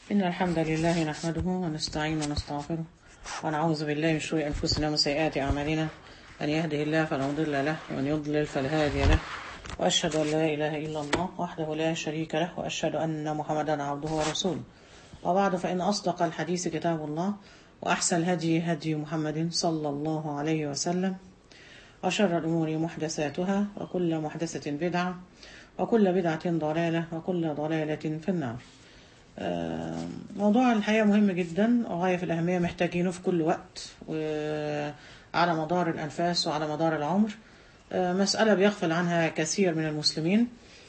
إن الحمد لله نحمده ونستعين ونستغفره ونعوذ بالله من شرور أنفسنا وسيئات أعمالنا من يهده الله فلا مضل له ومن يضلل فلا هادي له وأشهد أن لا إله إلا الله وحده لا شريك له وأشهد أن محمدا عبده ورسوله وبعد فإن أصدق الحديث كتاب الله وأحسن الهدي هدي محمد صلى الله عليه وسلم وشر الأمور محدثاتها وكل محدثة بدعة وكل بدعة ضلالة وكل ضلالة في النار آه، موضوع الحقيقة مهم جدا وغاية في الأهمية محتاجينه في كل وقت وعلى مدار الأنفاس وعلى مدار العمر آه، مسألة بيغفل عنها كثير من المسلمين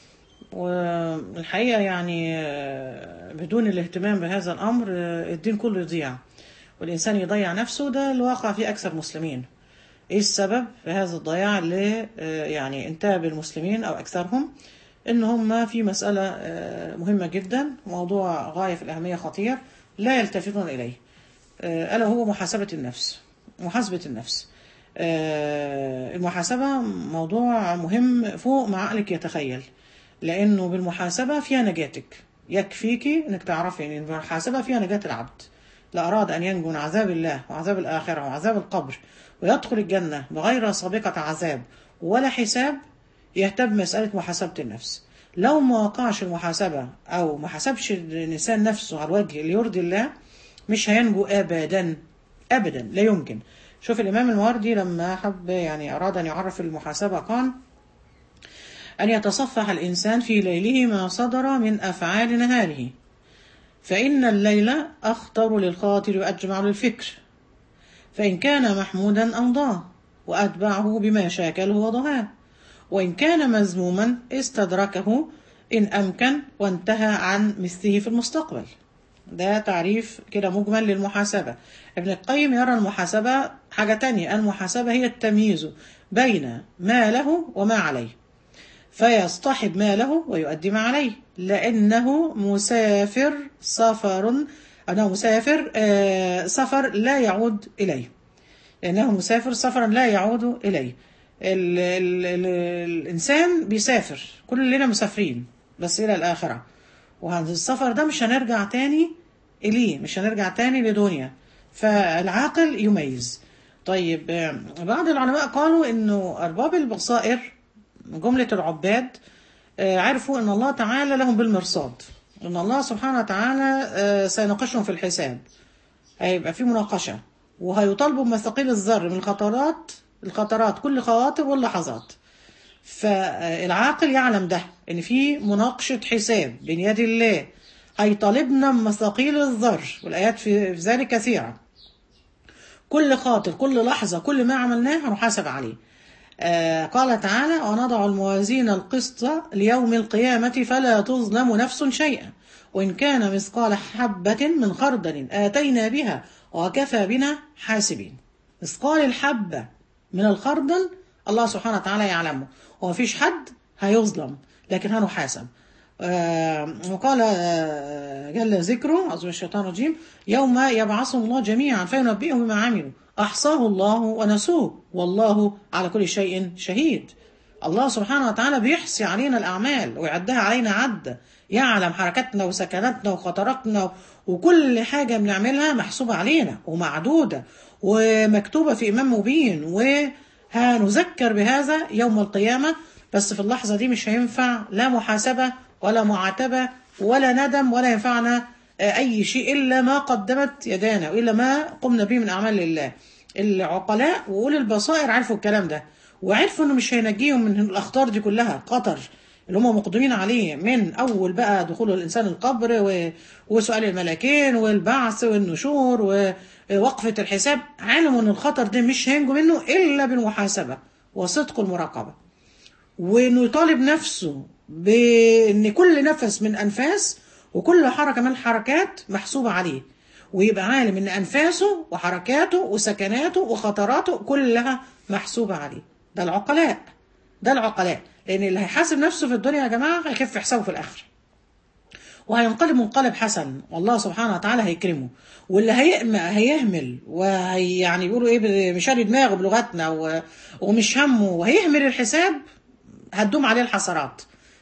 والحقيقة يعني آه، بدون الاهتمام بهذا الأمر آه، الدين كله يضيع والإنسان يضيع نفسه ده الواقع فيه أكثر مسلمين إيه السبب في هذا الضياع اللي آه، يعني انتاب المسلمين أو أكثرهم إن هم في مسألة آه، مهمة جدا موضوع غاية في الأهمية خطير لا يلتفتون إليه آه، ألا هو محاسبة النفس محاسبة النفس آه، المحاسبة موضوع مهم فوق ما عقلك يتخيل لأنه بالمحاسبة فيها نجاتك يكفيكي إنك تعرفي إن المحاسبة فيها نجاة العبد لا أراد أن ينجو من عذاب الله وعذاب الآخرة وعذاب القبر ويدخل الجنة بغير سابقة عذاب ولا حساب يهتم بمسألة محاسبة النفس لو ما وقعش المحاسبة أو ما حسبش الإنسان نفسه على الوجه اللي يرضي الله مش هينجو أبدا أبدا لا يمكن شوف الإمام المواردي لما حب يعني أراد أن يعرف المحاسبة قال أن يتصفح الإنسان في ليله ما صدر من أفعال نهاره فإن الليل أخطر للخاطر وأجمع للفكر فإن كان محمودا أمضاه وأتبعه بما شاكله وضهاه وإن كان مذموما استدركه إن أمكن وانتهى عن مثله في المستقبل ده تعريف كده مجمل للمحاسبة ابن القيم يرى المحاسبة حاجة تانية المحاسبة هي التمييز بين ما له وما عليه فيصطحب ما له ويؤدي ما عليه لأنه مسافر سفر أنه مسافر آه، سفر لا يعود إليه لأنه مسافر سفرا لا يعود إليه ال ال ال الإنسان بيسافر كلنا مسافرين بس إلى الآخرة وهذا السفر ده مش هنرجع تاني إليه مش هنرجع تاني لدنيا فالعاقل يميز طيب آه، بعض العلماء قالوا إنه أرباب البصائر من جملة العباد آه، عرفوا أن الله تعالى لهم بالمرصاد أن الله سبحانه وتعالى آه، سيناقشهم في الحساب هيبقى في مناقشة وهيطالبوا بمثاقيل الذر من الخطرات الخطرات كل خواطر واللحظات فالعاقل يعلم ده ان في مناقشة حساب بين يد الله هيطالبنا بمثاقيل الذر والايات في في ذلك كثيرة كل خاطر كل لحظة كل ما عملناه هنحاسب عليه آه قال تعالى ونضع الموازين القسط ليوم القيامة فلا تظلم نفس شيئا وإن كان مثقال حبة من خردل آتينا بها وكفى بنا حاسبين مثقال الحبة من الخردل الله سبحانه وتعالى يعلمه ومفيش حد هيظلم لكن هنحاسب آه وقال آه جل ذكره أعوذ الشيطان الرجيم يوم يبعثهم الله جميعا فينبئهم بما عملوا أحصاه الله ونسوه والله على كل شيء شهيد الله سبحانه وتعالى بيحصي علينا الأعمال ويعدها علينا عدة يعلم حركاتنا وسكناتنا وخطراتنا وكل حاجة بنعملها محسوبة علينا ومعدودة ومكتوبة في إمام مبين وهنذكر بهذا يوم القيامة بس في اللحظة دي مش هينفع لا محاسبة ولا معاتبة ولا ندم ولا ينفعنا أي شيء إلا ما قدمت يدانا وإلا ما قمنا به من أعمال الله العقلاء وأولي البصائر عرفوا الكلام ده وعرفوا إنه مش هينجيهم من الأخطار دي كلها قطر اللي هم مقدمين عليه من أول بقى دخول الإنسان القبر و... وسؤال الملكين والبعث والنشور ووقفة الحساب علموا إن الخطر ده مش هينجوا منه إلا بالمحاسبة وصدق المراقبة وإنه يطالب نفسه بإن كل نفس من أنفاس وكل حركة من الحركات محسوبة عليه ويبقى عالم ان انفاسه وحركاته وسكناته وخطراته كلها محسوبة عليه ده العقلاء ده العقلاء لان اللي هيحاسب نفسه في الدنيا يا جماعة هيخف حسابه في الاخرة وهينقلب منقلب حسن والله سبحانه وتعالى هيكرمه واللي هيأم هيهمل وهي يعني بيقولوا ايه مشاري دماغه بلغتنا و... ومش همه وهيهمل الحساب هتدوم عليه الحسرات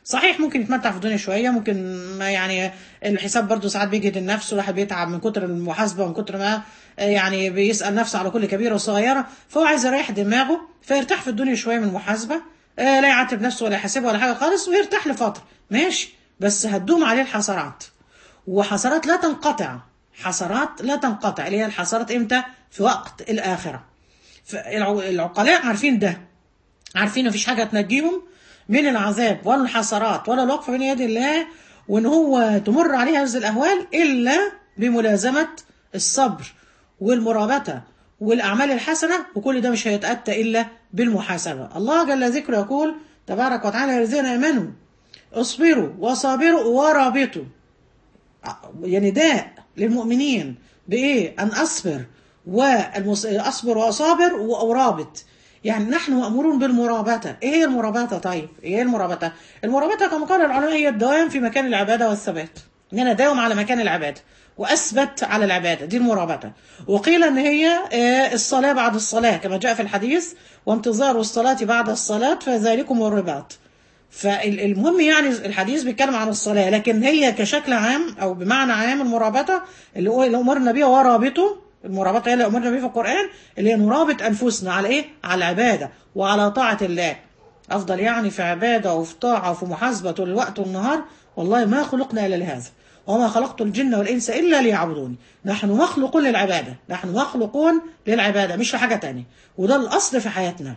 صحيح ممكن يتمتع في الدنيا شويه ممكن ما يعني الحساب برضه ساعات بيجهد النفس والواحد بيتعب من كتر المحاسبه ومن كتر ما يعني بيسال نفسه على كل كبيره وصغيره فهو عايز يريح دماغه فيرتاح في الدنيا شويه من المحاسبه آه، لا يعاتب نفسه ولا يحاسبها ولا حاجه خالص ويرتاح لفتره ماشي بس هتدوم عليه الحسرات وحسرات لا تنقطع حسرات لا تنقطع اللي هي الحسرات امتى في وقت الاخره فالع- العقلاء عارفين ده عارفين مفيش حاجه تنجيهم من العذاب ولا الحسرات ولا الوقفه بين يدي الله وان هو تمر عليه هذه الاهوال الا بملازمه الصبر والمرابطه والاعمال الحسنه وكل ده مش هيتاتى الا بالمحاسبه الله جل ذكره يقول تبارك وتعالى يا الذين امنوا اصبروا وصابروا ورابطوا يعني نداء للمؤمنين بايه ان اصبر والمس... اصبر واصابر وارابط يعني نحن مامورون بالمرابطه ايه هي المرابطه طيب ايه هي المرابطه المرابطه كما قال العلماء هي الدوام في مكان العباده والثبات ان انا اداوم على مكان العباده واثبت على العباده دي المرابطه وقيل ان هي آه، الصلاه بعد الصلاه كما جاء في الحديث وانتظار الصلاه بعد الصلاه فذلكم الرباط فالمهم يعني الحديث بيتكلم عن الصلاة لكن هي كشكل عام أو بمعنى عام المرابطة اللي هو اللي أمرنا بيها ورابطه المرابطة هي اللي أمرنا بيها في القرآن اللي هي نرابط أنفسنا على إيه؟ على العبادة وعلى طاعة الله أفضل يعني في عبادة وفي طاعة وفي محاسبة طول الوقت والنهار والله ما خلقنا إلا لهذا وما خلقت الجن والإنس إلا ليعبدوني نحن مخلوقون للعبادة نحن مخلوقون للعبادة مش لحاجة تانية وده الأصل في حياتنا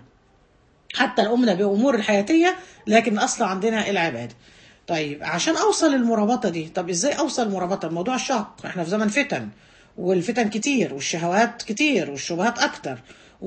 حتى الأمنا بأمور الحياتية لكن الأصل عندنا العبادة طيب عشان أوصل للمرابطة دي طب إزاي أوصل المرابطة الموضوع شاق إحنا في زمن فتن والفتن كتير والشهوات كتير والشبهات أكتر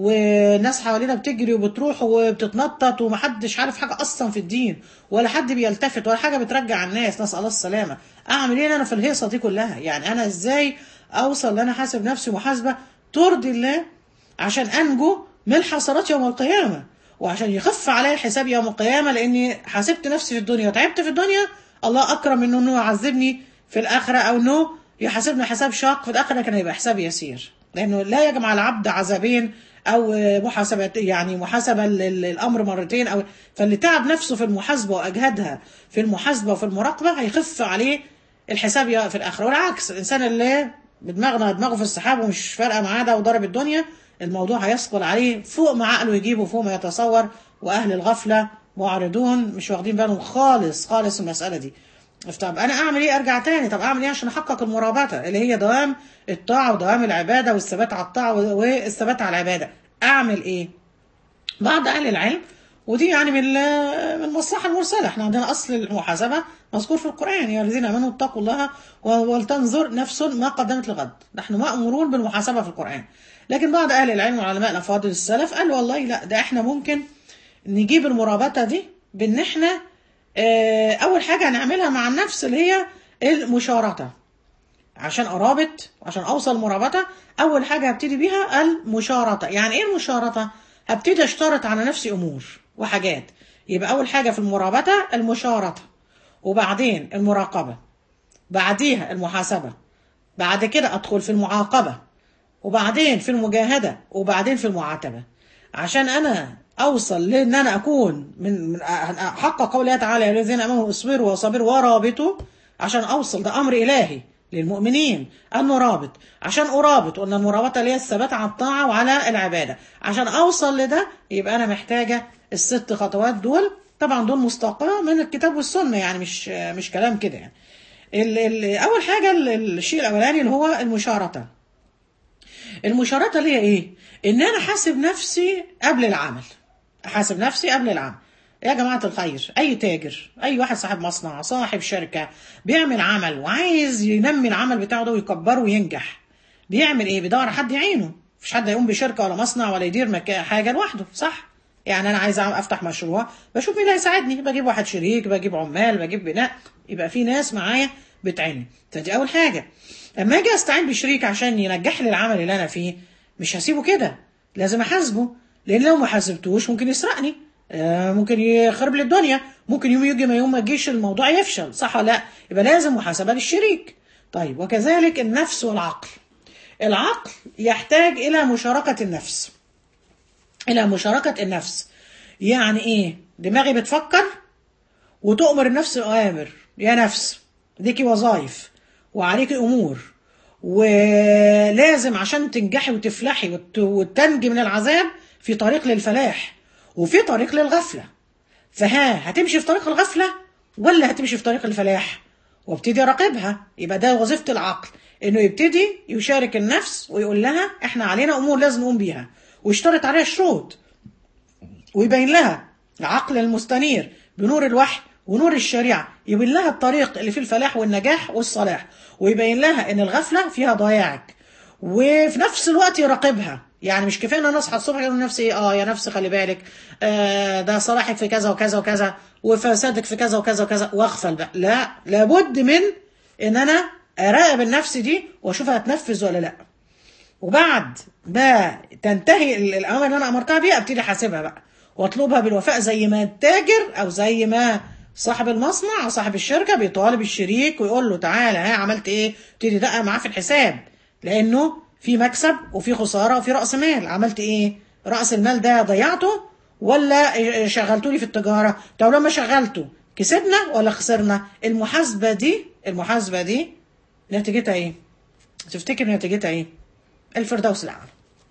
والناس حوالينا بتجري وبتروح وبتتنطط ومحدش عارف حاجة أصلا في الدين ولا حد بيلتفت ولا حاجة بترجع الناس نسأل الله السلامة أعمل إيه أنا في الهيصة دي كلها يعني أنا إزاي أوصل إن أنا حاسب نفسي محاسبة ترضي الله عشان أنجو من الحسرات يوم القيامة وعشان يخف علي الحساب يوم القيامة لأني حاسبت نفسي في الدنيا وتعبت في الدنيا الله أكرم إنه إنه يعذبني في الآخرة أو إنه يحاسبني حساب شاق في الآخرة كان هيبقى حساب يسير لأنه لا يجمع العبد عذابين أو محاسبة يعني محاسبة لل- الأمر مرتين أو فاللي تعب نفسه في المحاسبة وأجهدها في المحاسبة وفي المراقبة هيخف عليه الحساب يا- في الآخرة والعكس الإنسان اللي بدماغنا دماغه في السحاب ومش فارقة معاه ده وضرب الدنيا الموضوع هيثقل عليه فوق ما عقله يجيبه فوق ما يتصور وأهل الغفلة معرضون مش واخدين بالهم خالص خالص المسألة دي طب أنا أعمل إيه أرجع تاني طب أعمل إيه عشان أحقق المرابطة اللي هي دوام الطاعة ودوام العبادة والثبات على الطاعة والثبات على العبادة أعمل إيه بعض أهل العلم ودي يعني من من المصلحة المرسلة احنا عندنا أصل المحاسبة مذكور في القرآن يا الذين آمنوا اتقوا الله ولتنظر نفس ما قدمت لغد نحن مأمورون بالمحاسبة في القرآن لكن بعض أهل العلم وعلماء الأفاضل السلف قالوا والله لا ده احنا ممكن نجيب المرابطة دي بإن احنا اه أول حاجة هنعملها مع النفس اللي هي المشارطة عشان أرابط عشان أوصل مرابطة أول حاجة هبتدي بيها المشارطة يعني إيه المشارطة؟ هبتدي أشترط على نفسي أمور وحاجات يبقى أول حاجة في المرابطة المشارطة وبعدين المراقبة بعديها المحاسبة بعد كده أدخل في المعاقبة وبعدين في المجاهدة وبعدين في المعاتبة عشان أنا أوصل لأن أنا أكون من, من أحقق قوله تعالى يا الذين آمنوا اصبروا وصبروا ورابطوا عشان أوصل ده أمر إلهي للمؤمنين أن نرابط عشان أرابط قلنا المرابطة اللي هي الثبات على الطاعة وعلى العبادة عشان أوصل لده يبقى أنا محتاجة الست خطوات دول طبعا دول مستقاة من الكتاب والسنة يعني مش مش كلام كده يعني ال ال أول حاجة الشيء الأولاني اللي هو المشارطة المشارطة اللي هي إيه؟ إن أنا حاسب نفسي قبل العمل أحاسب نفسي قبل العمل يا جماعة الخير أي تاجر أي واحد صاحب مصنع صاحب شركة بيعمل عمل وعايز ينمي العمل بتاعه ده ويكبره وينجح بيعمل إيه؟ بيدور على حد يعينه مفيش حد يقوم بشركة ولا مصنع ولا يدير مكان حاجة لوحده صح؟ يعني أنا عايز أفتح مشروع بشوف مين اللي هيساعدني بجيب واحد شريك بجيب عمال بجيب بناء يبقى في ناس معايا بتعيني فدي أول حاجة لما أجي أستعين بشريك عشان ينجح لي العمل اللي أنا فيه مش هسيبه كده لازم أحاسبه لأن لو ما حاسبتوش ممكن يسرقني ممكن يخرب لي الدنيا ممكن يوم يجي ما يوم ما يجيش الموضوع يفشل صح ولا لا يبقى لازم محاسبه للشريك طيب وكذلك النفس والعقل العقل يحتاج الى مشاركه النفس الى مشاركه النفس يعني ايه دماغي بتفكر وتؤمر النفس اوامر يا نفس ليكي وظائف وعليكي امور ولازم عشان تنجحي وتفلحي وت- وتنجي من العذاب في طريق للفلاح وفي طريق للغفله فها هتمشي في طريق الغفله ولا هتمشي في طريق الفلاح وابتدي اراقبها يبقى ده وظيفه العقل انه يبتدي يشارك النفس ويقول لها احنا علينا امور لازم نقوم بيها ويشترط عليها شروط ويبين لها العقل المستنير بنور الوحي ونور الشريعة يبين لها الطريق اللي فيه الفلاح والنجاح والصلاح ويبين لها ان الغفلة فيها ضياعك وفي نفس الوقت يراقبها يعني مش كفايه ان انا اصحى الصبح اقول لنفسي اه يا نفس خلي بالك آه ده صلاحك في كذا وكذا وكذا وفسادك في كذا وكذا وكذا واغفل بقى لا لابد من ان انا اراقب النفس دي واشوفها هتنفذ ولا لا وبعد ما تنتهي ال- الاوامر اللي انا امرتها بيها ابتدي احاسبها بقى واطلبها بالوفاء زي ما التاجر او زي ما صاحب المصنع او صاحب الشركه بيطالب الشريك ويقول له تعالى ها عملت ايه ابتدي يدقق معاه في الحساب لانه في مكسب وفي خساره وفي راس مال عملت ايه راس المال ده ضيعته ولا شغلتولي في التجاره طب لما شغلته كسبنا ولا خسرنا المحاسبه دي المحاسبه دي نتيجتها ايه تفتكر نتيجتها ايه الفردوس الاعلى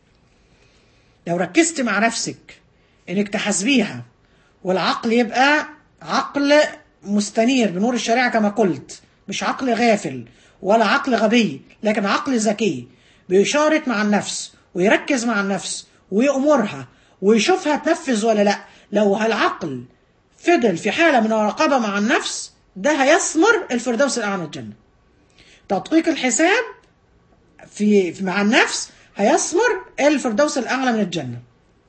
لو ركزت مع نفسك انك تحاسبيها والعقل يبقى عقل مستنير بنور الشريعه كما قلت مش عقل غافل ولا عقل غبي لكن عقل ذكي بيشارك مع النفس ويركز مع النفس ويأمرها ويشوفها تنفذ ولا لا لو العقل فضل في حالة من المراقبة مع النفس ده هيثمر الفردوس الأعلى من الجنة تدقيق الحساب في في- مع النفس هيثمر الفردوس الأعلى من الجنة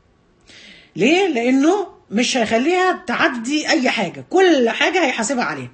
ليه؟ لأنه مش هيخليها تعدي أي حاجة كل حاجة هيحاسبها عليها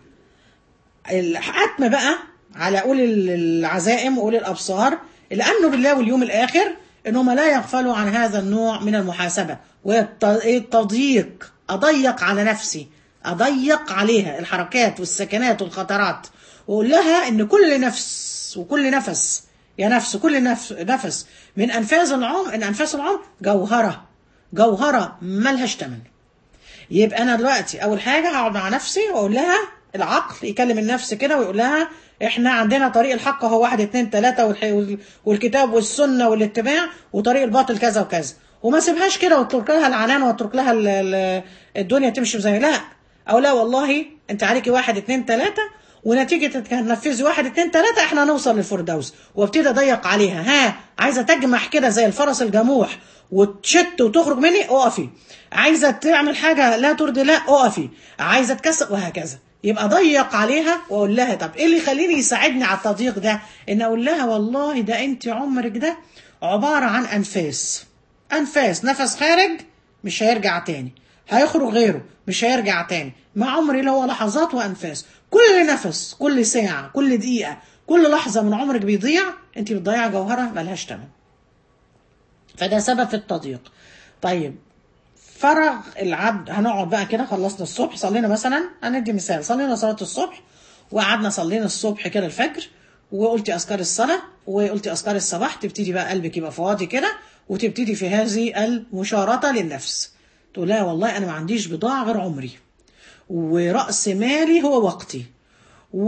الحتم بقى على أولي العزائم وأولي الأبصار اللي آمنوا بالله واليوم الآخر إنهم لا يغفلوا عن هذا النوع من المحاسبة والتضييق أضيق على نفسي أضيق عليها الحركات والسكنات والخطرات وأقول لها إن كل نفس وكل نفس يا نفس كل نفس, نفس من أنفاس العمر إن أنفاس العمر جوهرة جوهرة ملهاش تمن يبقى انا دلوقتي اول حاجه هقعد مع نفسي واقول لها العقل يكلم النفس كده ويقول لها احنا عندنا طريق الحق هو واحد اتنين تلاته والح- والكتاب والسنه والاتباع وطريق الباطل كذا وكذا وما سيبهاش كده واترك لها العنان واترك لها ال- ال- الدنيا تمشي زي لا او لا والله انت عليكي واحد اتنين تلاته ونتيجة انك هتنفذي واحد اتنين تلاتة احنا هنوصل للفردوس وابتدي اضيق عليها ها عايزة تجمح كده زي الفرس الجموح وتشت وتخرج مني اقفي عايزة تعمل حاجة لا ترضي لا اقفي عايزة تكسب وهكذا يبقى ضيق عليها واقول لها طب ايه اللي يخليني يساعدني على التضييق ده ان اقول لها والله ده انت عمرك ده عبارة عن انفاس انفاس نفس خارج مش هيرجع تاني هيخرج غيره مش هيرجع تاني مع عمري اللي هو لحظات وانفاس كل نفس كل ساعة كل دقيقة كل لحظة من عمرك بيضيع انت بتضيع جوهرة ملهاش تمن فده سبب في التضييق طيب فرغ العبد هنقعد بقى كده خلصنا الصبح صلينا مثلا هندي مثال صلينا صلاة الصبح وقعدنا صلينا الصبح كده الفجر وقلتي اذكار الصلاه وقلتي اذكار الصباح تبتدي بقى قلبك يبقى فاضي كده وتبتدي في هذه المشارطه للنفس تقول لها والله انا ما عنديش بضاعه غير عمري وراس مالي هو وقتي و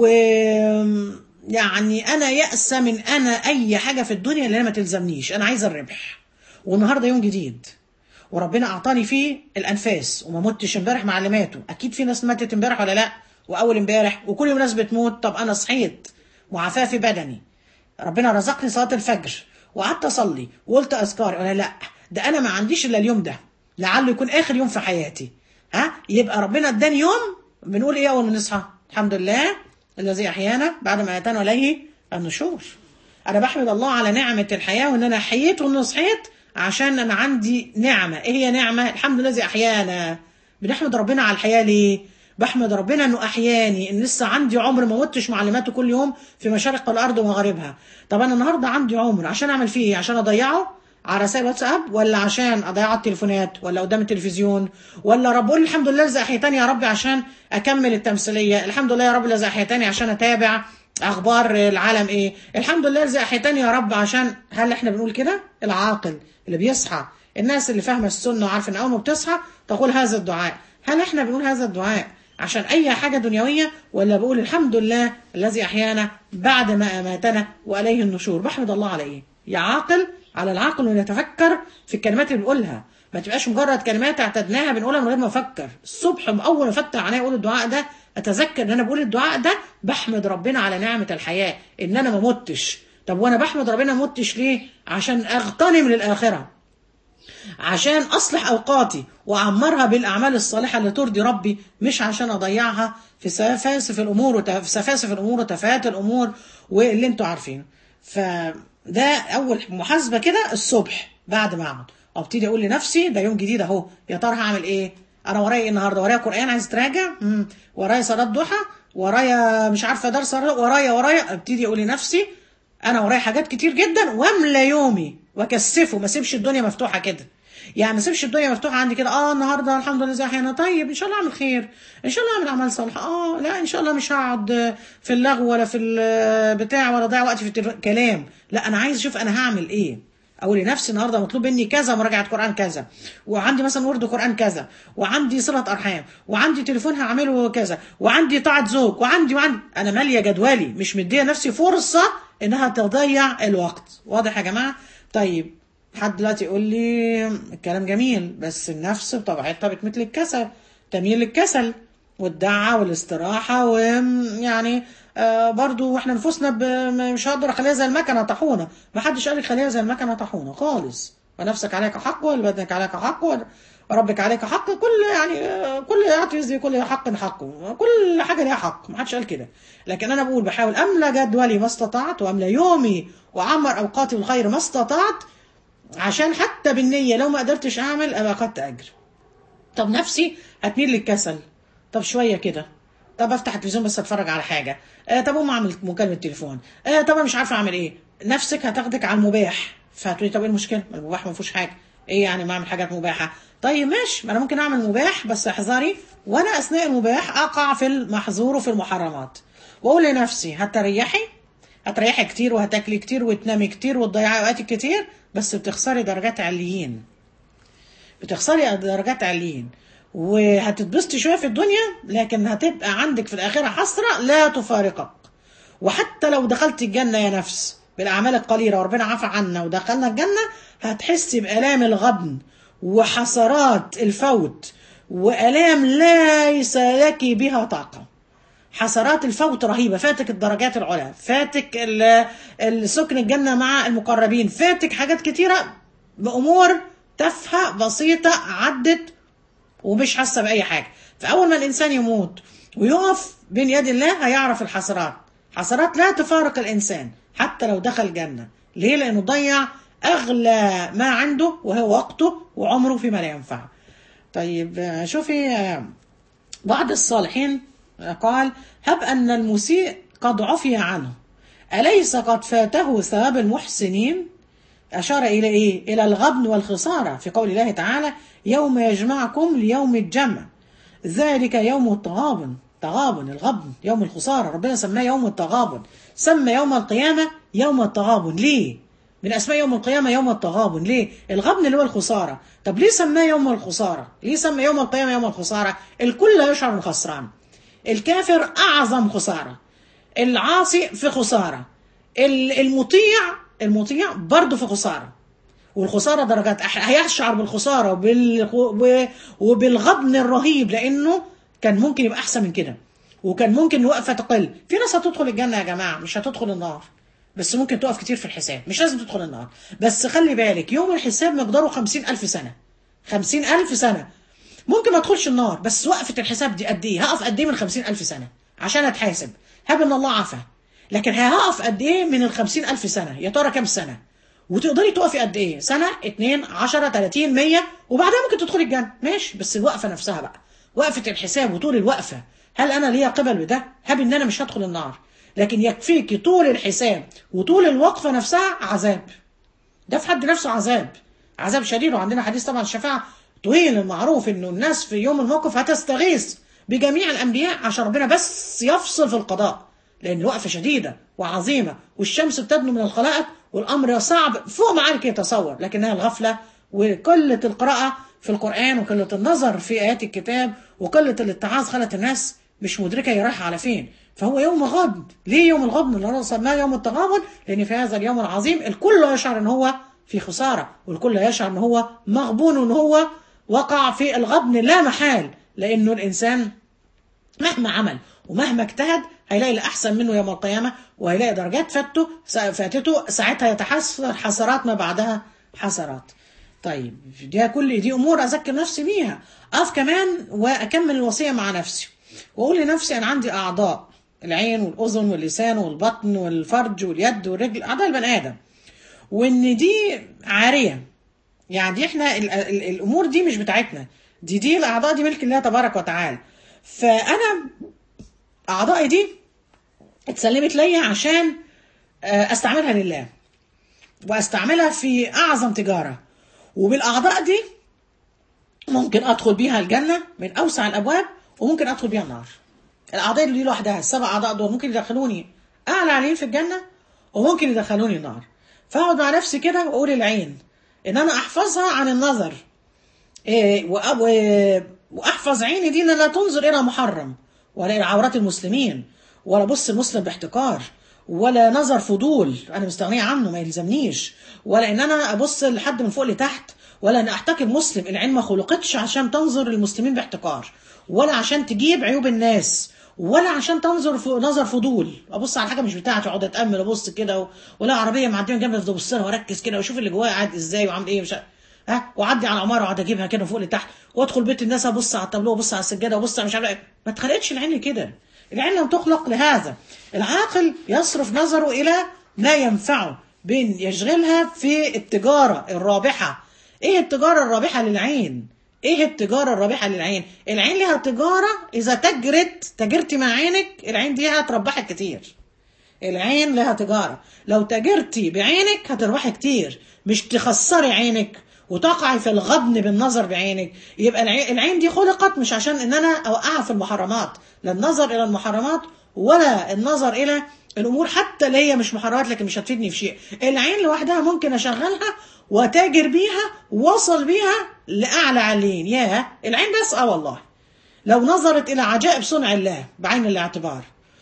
يعني انا يأسى من انا اي حاجه في الدنيا اللي أنا ما تلزمنيش انا عايزه الربح والنهارده يوم جديد وربنا اعطاني فيه الانفاس وما متش امبارح معلماته اكيد في ناس ماتت امبارح ولا لا واول امبارح وكل يوم ناس بتموت طب انا صحيت معافاه في بدني ربنا رزقني صلاه الفجر وقعدت اصلي وقلت اذكار ولا لا ده انا ما عنديش الا اليوم ده لعله يكون اخر يوم في حياتي ها يبقى ربنا اداني يوم بنقول ايه اول ما نصحى الحمد لله الذي احيانا بعد ما اتانا اليه النشور انا بحمد الله على نعمه الحياه وان انا حييت وان صحيت عشان انا عندي نعمه ايه هي نعمه الحمد لله الذي احيانا بنحمد ربنا على الحياه ليه بحمد ربنا انه احياني ان لسه عندي عمر ما متش معلوماته كل يوم في مشارق الارض ومغاربها طب انا النهارده عندي عمر عشان اعمل فيه ايه عشان اضيعه على رسائل واتساب ولا عشان اضيع على التليفونات ولا قدام التلفزيون ولا رب قول الحمد لله الذي احيتني يا رب عشان اكمل التمثيليه الحمد لله يا رب الذي احيتني عشان اتابع اخبار العالم ايه الحمد لله الذي احيتني يا رب عشان هل احنا بنقول كده العاقل اللي بيصحى الناس اللي فاهمه السنه وعارفه ان اول ما بتصحى تقول هذا الدعاء هل احنا بنقول هذا الدعاء عشان اي حاجه دنيويه ولا بقول الحمد لله الذي احيانا بعد ما اماتنا واليه النشور بحمد الله على ايه يا عاقل على العقل انه يتفكر في الكلمات اللي بنقولها ما تبقاش مجرد كلمات اعتدناها بنقولها من غير ما افكر الصبح اول ما افتح عيني اقول الدعاء ده اتذكر ان انا بقول الدعاء ده بحمد ربنا على نعمه الحياه ان انا ما متش طب وانا بحمد ربنا ما متش ليه عشان اغتنم للاخره عشان اصلح اوقاتي واعمرها بالاعمال الصالحه اللي ترضي ربي مش عشان اضيعها في سفاسف الامور وفي سفاسف الامور وتفاهات الامور واللي انتوا عارفينه فده اول محاسبه كده الصبح بعد ما اقعد وابتدي اقول لنفسي ده يوم جديد اهو يا ترى هعمل ايه انا ورايا ايه النهارده ورايا قران عايز تراجع مم. ورايا صلاه ضحى ورايا مش عارفه درس ورايا ورايا ابتدي اقول لنفسي انا ورايا حاجات كتير جدا واملى يومي واكثفه ما اسيبش الدنيا مفتوحه كده يعني ما اسيبش الدنيا مفتوحه عندي كده اه النهارده الحمد لله زي احيانا طيب ان شاء الله اعمل خير ان شاء الله اعمل اعمال صالحه اه لا ان شاء الله مش هقعد في اللغو ولا في البتاع ولا اضيع وقتي في التليفون كلام لا انا عايز اشوف انا هعمل ايه اقول لنفسي النهارده مطلوب مني كذا مراجعه قران كذا وعندي مثلا ورد قران كذا وعندي صله ارحام وعندي تليفون هعمله كذا وعندي طاعه زوج وعندي وعندي انا ماليه جدولي مش مديه نفسي فرصه انها تضيع الوقت واضح يا جماعه طيب حد دلوقتي يقول لي الكلام جميل بس النفس بطبيعتها بتميل للكسل تميل للكسل والدعة والاستراحة ويعني آه برضو احنا نفوسنا مش هقدر اخليها زي المكنة طاحونة ما حدش قال لي خليها زي المكنة طاحونة خالص ونفسك عليك حق ولبدنك عليك حق وربك عليك حق كل يعني كل يعطي كل حق حقه كل حاجة ليها حق ما حدش قال كده لكن انا بقول بحاول املى جدولي ما استطعت واملى يومي واعمر اوقاتي بالخير ما استطعت عشان حتى بالنية لو ما قدرتش اعمل ابقى اخدت اجر طب نفسي هتميل للكسل طب شوية كده طب افتح التلفزيون بس اتفرج على حاجة آه طب اقوم اعمل مكالمة تليفون آه طب انا مش عارفة اعمل ايه نفسك هتاخدك على المباح فهتقولي طب ايه المشكلة المباح ما فيهوش حاجة ايه يعني ما اعمل حاجات مباحة طيب ماشي ما انا ممكن اعمل مباح بس احذري وانا اثناء المباح اقع في المحظور وفي المحرمات واقول لنفسي هتريحي هتريحي كتير وهتاكلي كتير وتنامي كتير وتضيعي وقتك كتير بس بتخسري درجات عليين بتخسري درجات عليين وهتتبسطي شويه في الدنيا لكن هتبقى عندك في الاخره حسره لا تفارقك وحتى لو دخلت الجنه يا نفس بالاعمال القليله وربنا عفى عنا ودخلنا الجنه هتحسي بالام الغبن وحسرات الفوت والام ليس لك بها طاقه حسرات الفوت رهيبة فاتك الدرجات العلى فاتك السكن الجنة مع المقربين فاتك حاجات كتيرة بأمور تافهة بسيطة عدت ومش حاسة بأي حاجة فأول ما الإنسان يموت ويقف بين يد الله هيعرف الحسرات حسرات لا تفارق الإنسان حتى لو دخل جنة ليه؟ لأنه ضيع أغلى ما عنده وهو وقته وعمره فيما لا ينفع طيب شوفي بعض الصالحين قال هب أن المسيء قد عفي عنه أليس قد فاته ثواب المحسنين أشار إلى إيه؟ إلى الغبن والخسارة في قول الله تعالى يوم يجمعكم ليوم الجمع ذلك يوم التغابن تغابن الغبن يوم الخسارة ربنا سماه يوم التغابن سمى يوم القيامة يوم التغابن ليه؟ من أسماء يوم القيامة يوم التغابن ليه؟ الغبن اللي هو الخسارة طب ليه سماه يوم الخسارة؟ ليه سمى يوم القيامة يوم الخسارة؟ الكل يشعر انه خسران الكافر أعظم خسارة العاصي في خسارة المطيع المطيع برضه في خسارة والخسارة درجات هيشعر بالخسارة وبال... وبالغبن الرهيب لأنه كان ممكن يبقى أحسن من كده وكان ممكن وقفة تقل في ناس هتدخل الجنة يا جماعة مش هتدخل النار بس ممكن تقف كتير في الحساب مش لازم تدخل النار بس خلي بالك يوم الحساب مقداره خمسين ألف سنة خمسين ألف سنة ممكن ما ادخلش النار بس وقفة الحساب دي قد ايه هقف قد ايه من خمسين ألف سنة عشان اتحاسب هب ان الله عفا لكن هقف قد ايه من الخمسين ألف سنة يا ترى كام سنة وتقدري تقفي قد ايه سنة اتنين عشرة تلاتين مية وبعدها ممكن تدخلي الجنة ماشي بس الوقفة نفسها بقى وقفة الحساب وطول الوقفة هل انا ليا قبل بده هب ان انا مش هدخل النار لكن يكفيكي طول الحساب وطول الوقفة نفسها عذاب ده في حد نفسه عذاب عذاب شديد وعندنا حديث طبعا الشفاعة طويل المعروف انه الناس في يوم الموقف هتستغيث بجميع الانبياء عشان ربنا بس يفصل في القضاء لان الوقفه شديده وعظيمه والشمس بتدنو من الخلائق والامر صعب فوق ما عارف يتصور لكنها الغفله وقله القراءه في القرآن وقلة النظر في آيات الكتاب وقلة الاتعاظ خلت الناس مش مدركة هي رايحة على فين فهو يوم غض ليه يوم الغض اللي هو سماه يوم التغابن لأن في هذا اليوم العظيم الكل يشعر أن هو في خسارة والكل يشعر أن هو مغبون وأن هو وقع في الغبن لا محال لأنه الإنسان مهما عمل ومهما اجتهد هيلاقي الأحسن منه يوم القيامة وهيلاقي درجات فاتته فاتته ساعتها يتحسر حسرات ما بعدها حسرات طيب دي كل دي امور اذكر نفسي بيها اقف كمان واكمل الوصيه مع نفسي واقول لنفسي انا عندي اعضاء العين والاذن واللسان والبطن والفرج واليد والرجل اعضاء البني ادم وان دي عاريه يعني دي احنا ال ال الامور دي مش بتاعتنا دي دي الاعضاء دي ملك الله تبارك وتعالى فانا اعضائي دي اتسلمت ليا عشان استعملها لله واستعملها في اعظم تجاره وبالاعضاء دي ممكن ادخل بيها الجنه من اوسع الابواب وممكن ادخل بيها النار الاعضاء دي لوحدها السبع اعضاء دول ممكن يدخلوني اعلى عليين في الجنه وممكن يدخلوني النار فاقعد مع نفسي كده واقول العين ان انا احفظها عن النظر إيه واحفظ عيني دي ان لا تنظر الى محرم ولا الى عورات المسلمين ولا بص المسلم باحتقار ولا نظر فضول انا مستغنيه عنه ما يلزمنيش ولا ان انا ابص لحد من فوق لتحت ولا ان احتقر مسلم العين ما خلقتش عشان تنظر للمسلمين باحتقار ولا عشان تجيب عيوب الناس ولا عشان تنظر في نظر فضول ابص على حاجه مش بتاعتي اقعد اتامل ابص كده و... ولا عربيه معديه جنبي افضل ابص لها واركز كده واشوف اللي جواها قاعد ازاي وعامل ايه مش ها واعدي على عماره واقعد اجيبها كده فوق لتحت وادخل بيت الناس ابص على التابلو وابص على السجاده وابص على مش عارف ما اتخلقتش العين كده العين لم تخلق لهذا العاقل يصرف نظره الى ما ينفعه بين يشغلها في التجاره الرابحه ايه التجاره الرابحه للعين ايه التجاره الرابحه للعين العين لها تجاره اذا تجرت تجرتي مع عينك العين دي هتربحك كتير العين لها تجاره لو تجرتي بعينك هتربحي كتير مش تخسري عينك وتقعي في الغبن بالنظر بعينك يبقى العين دي خلقت مش عشان ان انا اوقعها في المحرمات لا النظر الى المحرمات ولا النظر الى الامور حتى اللي هي مش محرمات لكن مش هتفيدني في شيء العين لوحدها ممكن اشغلها وتاجر بيها وصل بيها لاعلى علين يا العين بس اه والله لو نظرت الى عجائب صنع الله بعين الاعتبار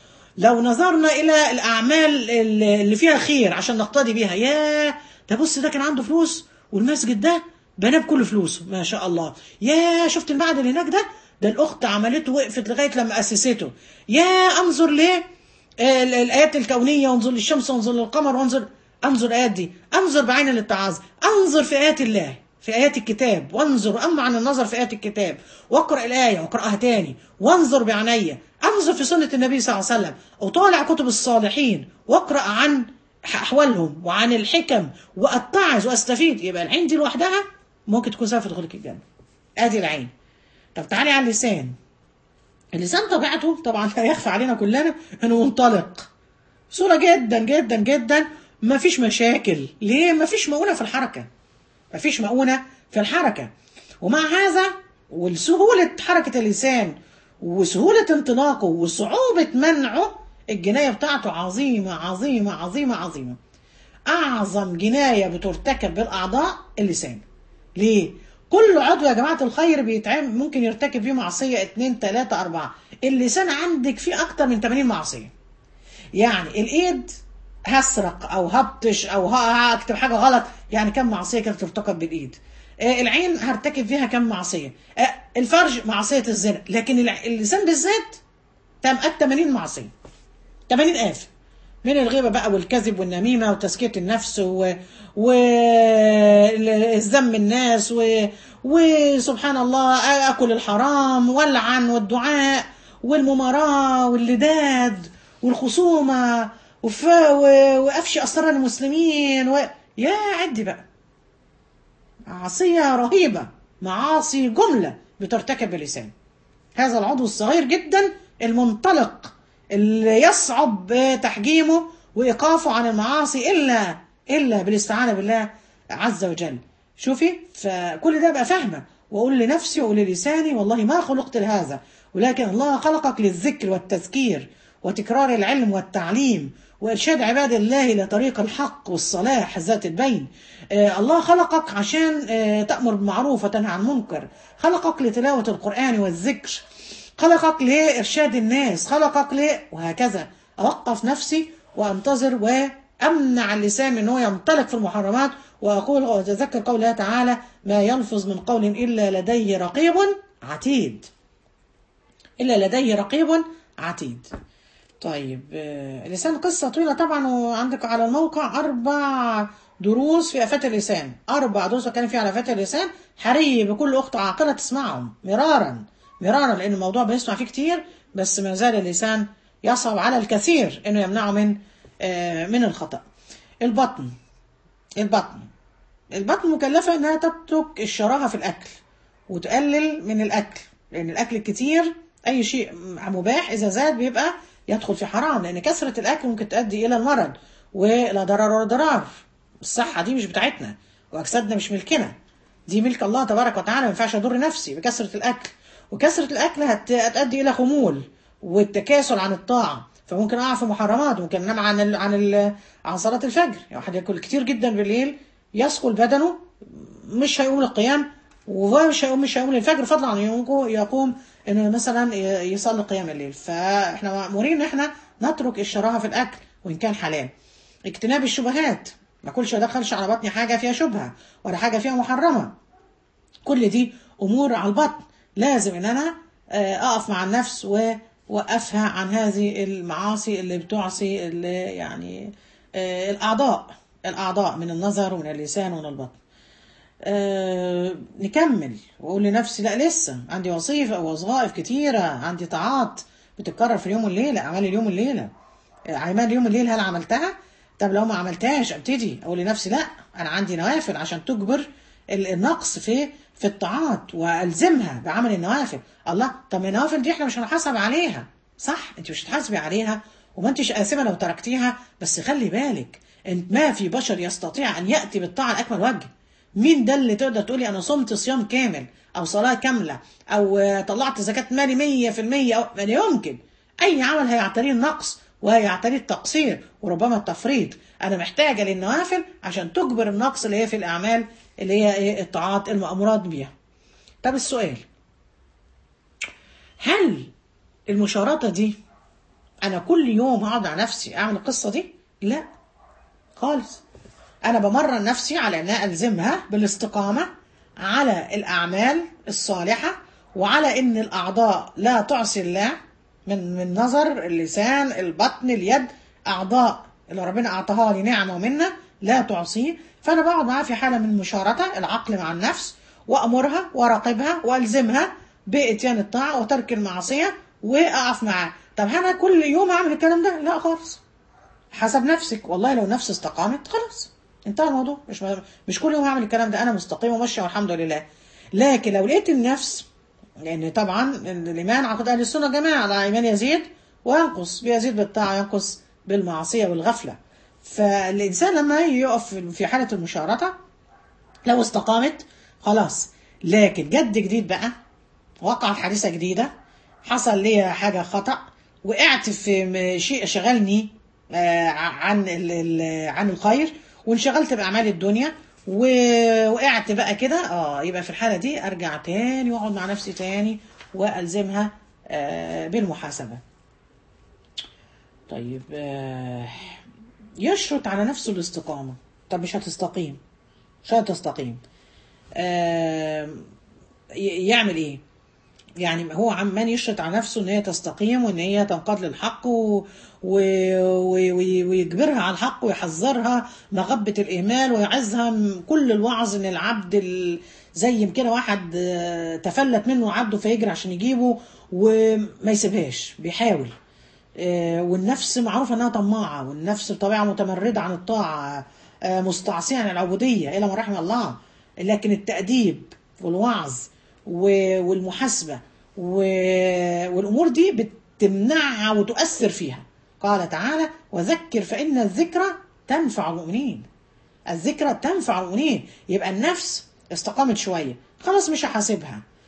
لو نظرنا الى الاعمال اللي فيها خير عشان نقتدي بيها يا ده بص ده كان عنده فلوس والمسجد ده بناه بكل فلوسه ما شاء الله يا شفت المعهد اللي هناك ده ده الاخت عملته وقفت لغايه لما اسسته يا انظر ليه الايات الكونيه وانظر للشمس وانظر للقمر وانظر انظر الايات دي انظر بعين الاتعاظ انظر في ايات الله في ايات الكتاب وانظر اما عن النظر في ايات الكتاب واقرا الايه واقراها تاني وانظر بعيني انظر في سنه النبي صلى الله عليه وسلم وطالع كتب الصالحين واقرا عن احوالهم وعن الحكم واتعظ واستفيد يبقى العين دي لوحدها ممكن تكون سبب في دخولك الجنه ادي العين طب تعالي على اللسان اللسان طبيعته طبعا لا يخفى علينا كلنا انه منطلق بسهوله جدا جدا جدا ما فيش مشاكل ليه ما فيش مؤونه في الحركه ما فيش مؤونه في الحركه ومع هذا وسهوله حركه اللسان وسهوله انطلاقه وصعوبه منعه الجنايه بتاعته عظيمه عظيمه عظيمه عظيمه اعظم جنايه بترتكب بالاعضاء اللسان ليه كل عضو يا جماعه الخير بيتعمل ممكن يرتكب فيه معصيه اتنين تلاته اربعه اللسان عندك فيه اكتر من 80 معصيه يعني الايد هسرق او هبطش او هكتب حاجه غلط يعني كم معصيه كانت ترتكب بالايد آه العين هرتكب فيها كم معصيه آه الفرج معصيه الزنا لكن اللسان بالذات تم 80 معصيه 80 آفة من الغيبة بقى والكذب والنميمة وتزكية النفس و... والذم الناس و... وسبحان الله أكل الحرام والعن والدعاء والمماراة واللداد والخصومة وف... و... وأفشي أسرار المسلمين و... يا عدي بقى معصية رهيبة معاصي جملة بترتكب باللسان هذا العضو الصغير جدا المنطلق اللي يصعب تحجيمه وايقافه عن المعاصي الا الا بالاستعانه بالله عز وجل شوفي فكل ده بقى فاهمه واقول لنفسي واقول للساني والله ما خلقت لهذا ولكن الله خلقك للذكر والتذكير وتكرار العلم والتعليم وإرشاد عباد الله إلى طريق الحق والصلاح ذات البين آه الله خلقك عشان آه تأمر بالمعروف وتنهى عن المنكر خلقك لتلاوة القرآن والذكر خلقك لإرشاد الناس خلقك ل وهكذا أوقف نفسي وأنتظر وأمنع اللسان من أنه ينطلق في المحرمات وأقول وأتذكر قولها تعالى ما يلفظ من قول إلا لديه رقيب عتيد إلا لديه رقيب عتيد طيب آه، اللسان قصة طويلة طبعا وعندك على الموقع أربع دروس في آفات اللسان أربع دروس كان في على آفات اللسان حري بكل أخت عاقلة تسمعهم مرارا مرارا لأن الموضوع بيسمع فيه كتير بس ما زال اللسان يصعب على الكثير إنه يمنعه من آه، من الخطأ البطن البطن البطن مكلفة إنها تترك الشراهة في الأكل وتقلل من الأكل لأن الأكل الكتير أي شيء مباح إذا زاد بيبقى يدخل في حرام لأن كثرة الأكل ممكن تؤدي إلى المرض ولا ضرر ولا ضرار الصحة دي مش بتاعتنا وأجسادنا مش ملكنا دي ملك الله تبارك وتعالى ما ينفعش أضر نفسي بكثرة الأكل وكثرة الأكل هت- هتؤدي إلى خمول والتكاسل عن الطاعة فممكن أقع في محرمات ممكن أنام عن ال عن ال عن صلاة الفجر يعني واحد ياكل كتير جدا بالليل يثقل بدنه مش هيقوم للقيام ومش هيقوم مش هيقوم للفجر فضلا عن يقوم- يقوم انه مثلا ي- يصلي قيام الليل فاحنا مأمورين ان احنا نترك الشراهه في الاكل وان كان حلال اجتناب الشبهات ما كلش ادخلش على بطني حاجه فيها شبهه ولا حاجه فيها محرمه كل دي امور على البطن لازم ان انا آه، اقف مع النفس واوقفها عن هذه المعاصي اللي بتعصي اللي يعني آه، الاعضاء الاعضاء من النظر ومن اللسان ومن البطن آه، نكمل واقول لنفسي لا لسه عندي وظيفه ووظائف كتيره عندي طاعات بتتكرر في اليوم والليله اعمال اليوم والليله آه، اعمال اليوم والليل هل عملتها طب لو ما عملتهاش ابتدي اقول لنفسي لا انا عندي نوافل عشان تجبر ال- النقص في في الطاعات والزمها بعمل النوافل الله طب ما النوافل دي احنا مش هنحاسب عليها صح انت مش هتحاسبي عليها وما انتش آثمة لو تركتيها بس خلي بالك انت ما في بشر يستطيع ان ياتي بالطاعه على اكمل وجه مين ده اللي تقدر تقولي انا صمت صيام كامل او صلاه كامله او آه، طلعت زكاه مالي مية في المية أو ما يمكن اي عمل هيعتريه النقص وهيعتريه التقصير وربما التفريط انا محتاجه للنوافل عشان تجبر النقص اللي هي في الاعمال اللي هي ايه الطاعات المامورات بيها طب السؤال هل المشارطه دي انا كل يوم هقعد على نفسي اعمل القصه دي لا خالص انا بمرن نفسي على ان الزمها بالاستقامه على الاعمال الصالحه وعلى ان الاعضاء لا تعصي الله من من نظر اللسان البطن اليد اعضاء اللي ربنا اعطاها لي نعمه ومنه لا تعصيه فانا بقعد معاها في حاله من المشارطه العقل مع النفس وامرها واراقبها والزمها باتيان الطاعه وترك المعصيه واقف معاها طب انا كل يوم اعمل الكلام ده لا خالص حسب نفسك والله لو نفسي استقامت خلاص انتهى الموضوع مش مش كل يوم هعمل الكلام ده انا مستقيم وماشيه والحمد لله لكن لو لقيت النفس لان طبعا الايمان عقد اهل السنه جماعه على ايمان يزيد وينقص بيزيد بالطاعه ينقص بالمعصيه والغفله فالانسان لما يقف في حاله المشارطه لو استقامت خلاص لكن جد جديد بقى وقعت حادثه جديده حصل لي حاجه خطا وقعت في م- شيء شغلني آه، عن ال- ال- عن الخير وانشغلت باعمال الدنيا ووقعت بقى كده اه يبقى في الحاله دي ارجع تاني واقعد مع نفسي تاني والزمها آه، بالمحاسبه طيب آه، يشرط على نفسه الاستقامه طب مش هتستقيم مش هتستقيم آه، ي- يعمل ايه يعني هو عمال يشرط على نفسه ان هي تستقيم وان هي تنقاد للحق و... و... و... و... ويجبرها على الحق ويحذرها مغبة الإهمال ويعزها من كل الوعظ ان العبد ال... زي كده واحد آه، تفلت منه عبده فيجري عشان يجيبه وما يسيبهاش بيحاول آه، والنفس معروفة انها طماعة والنفس بطبيعة متمردة عن الطاعة آه، مستعصية عن العبودية إلى ما رحم الله لكن التأديب والوعظ و- والمحاسبة و- والأمور دي بتمنعها وتؤثر فيها قال تعالى وذكر فإن الذكرى تنفع المؤمنين الذكرى تنفع المؤمنين يبقى النفس استقامت شوية خلاص مش هحاسبها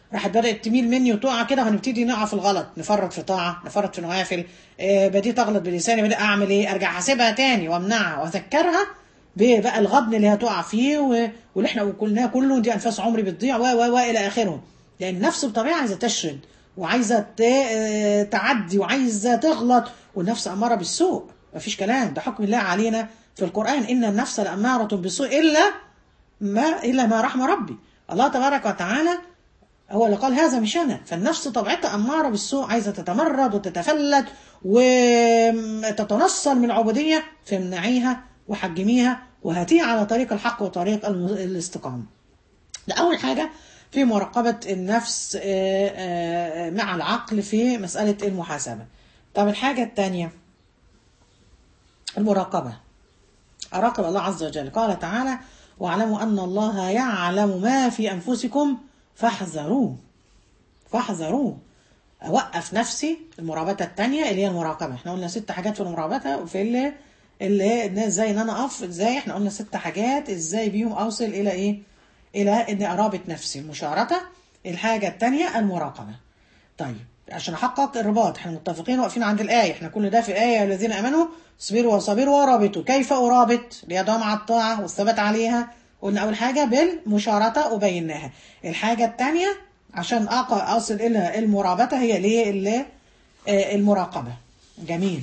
راحت بدات تميل مني وتقع كده وهنبتدي نقع في الغلط نفرط في طاعه نفرط في نوافل آه بديت اغلط بلساني بدأت اعمل ايه ارجع احاسبها تاني وامنعها واذكرها بقى الغبن اللي هتقع فيه و... واللي احنا قلناه كله دي انفاس عمري بتضيع و و و الى اخره لان النفس بطبيعه عايزه تشرد وعايزه ت... آه، تعدي وعايزه تغلط والنفس اماره بالسوء مفيش كلام ده حكم الله علينا في القران ان النفس لاماره بالسوء الا ما الا ما رحم ربي الله تبارك وتعالى هو اللي قال هذا مش انا فالنفس طبيعتها اماره بالسوء عايزه تتمرد وتتفلت وتتنصل من العبوديه فامنعيها وحجميها وهاتيها على طريق الحق وطريق الم- الاستقامه ده اول حاجه في مراقبه النفس آه، آه، مع العقل في مساله المحاسبه طب الحاجه الثانيه المراقبه أراقب الله عز وجل قال تعالى واعلموا أن الله يعلم ما في أنفسكم فاحذروه فاحذروه أوقف نفسي المراقبة التانية اللي هي المراقبة احنا قلنا ست حاجات في المراقبة وفي اللي اللي إن ازاي ان انا اقف ازاي احنا قلنا ست حاجات ازاي بيهم اوصل الى ايه الى اني ارابط نفسي المشاركة الحاجة التانية المراقبة طيب عشان احقق الرباط احنا متفقين واقفين عند الايه احنا كل ده في ايه الذين امنوا اصبروا وصبروا ورابطوا كيف ارابط ليدعم على الطاعه والثبات عليها قلنا اول حاجه بالمشارطه وبيناها الحاجه الثانيه عشان أق- اصل الى المرابطه هي ليه اللي آه، المراقبه جميل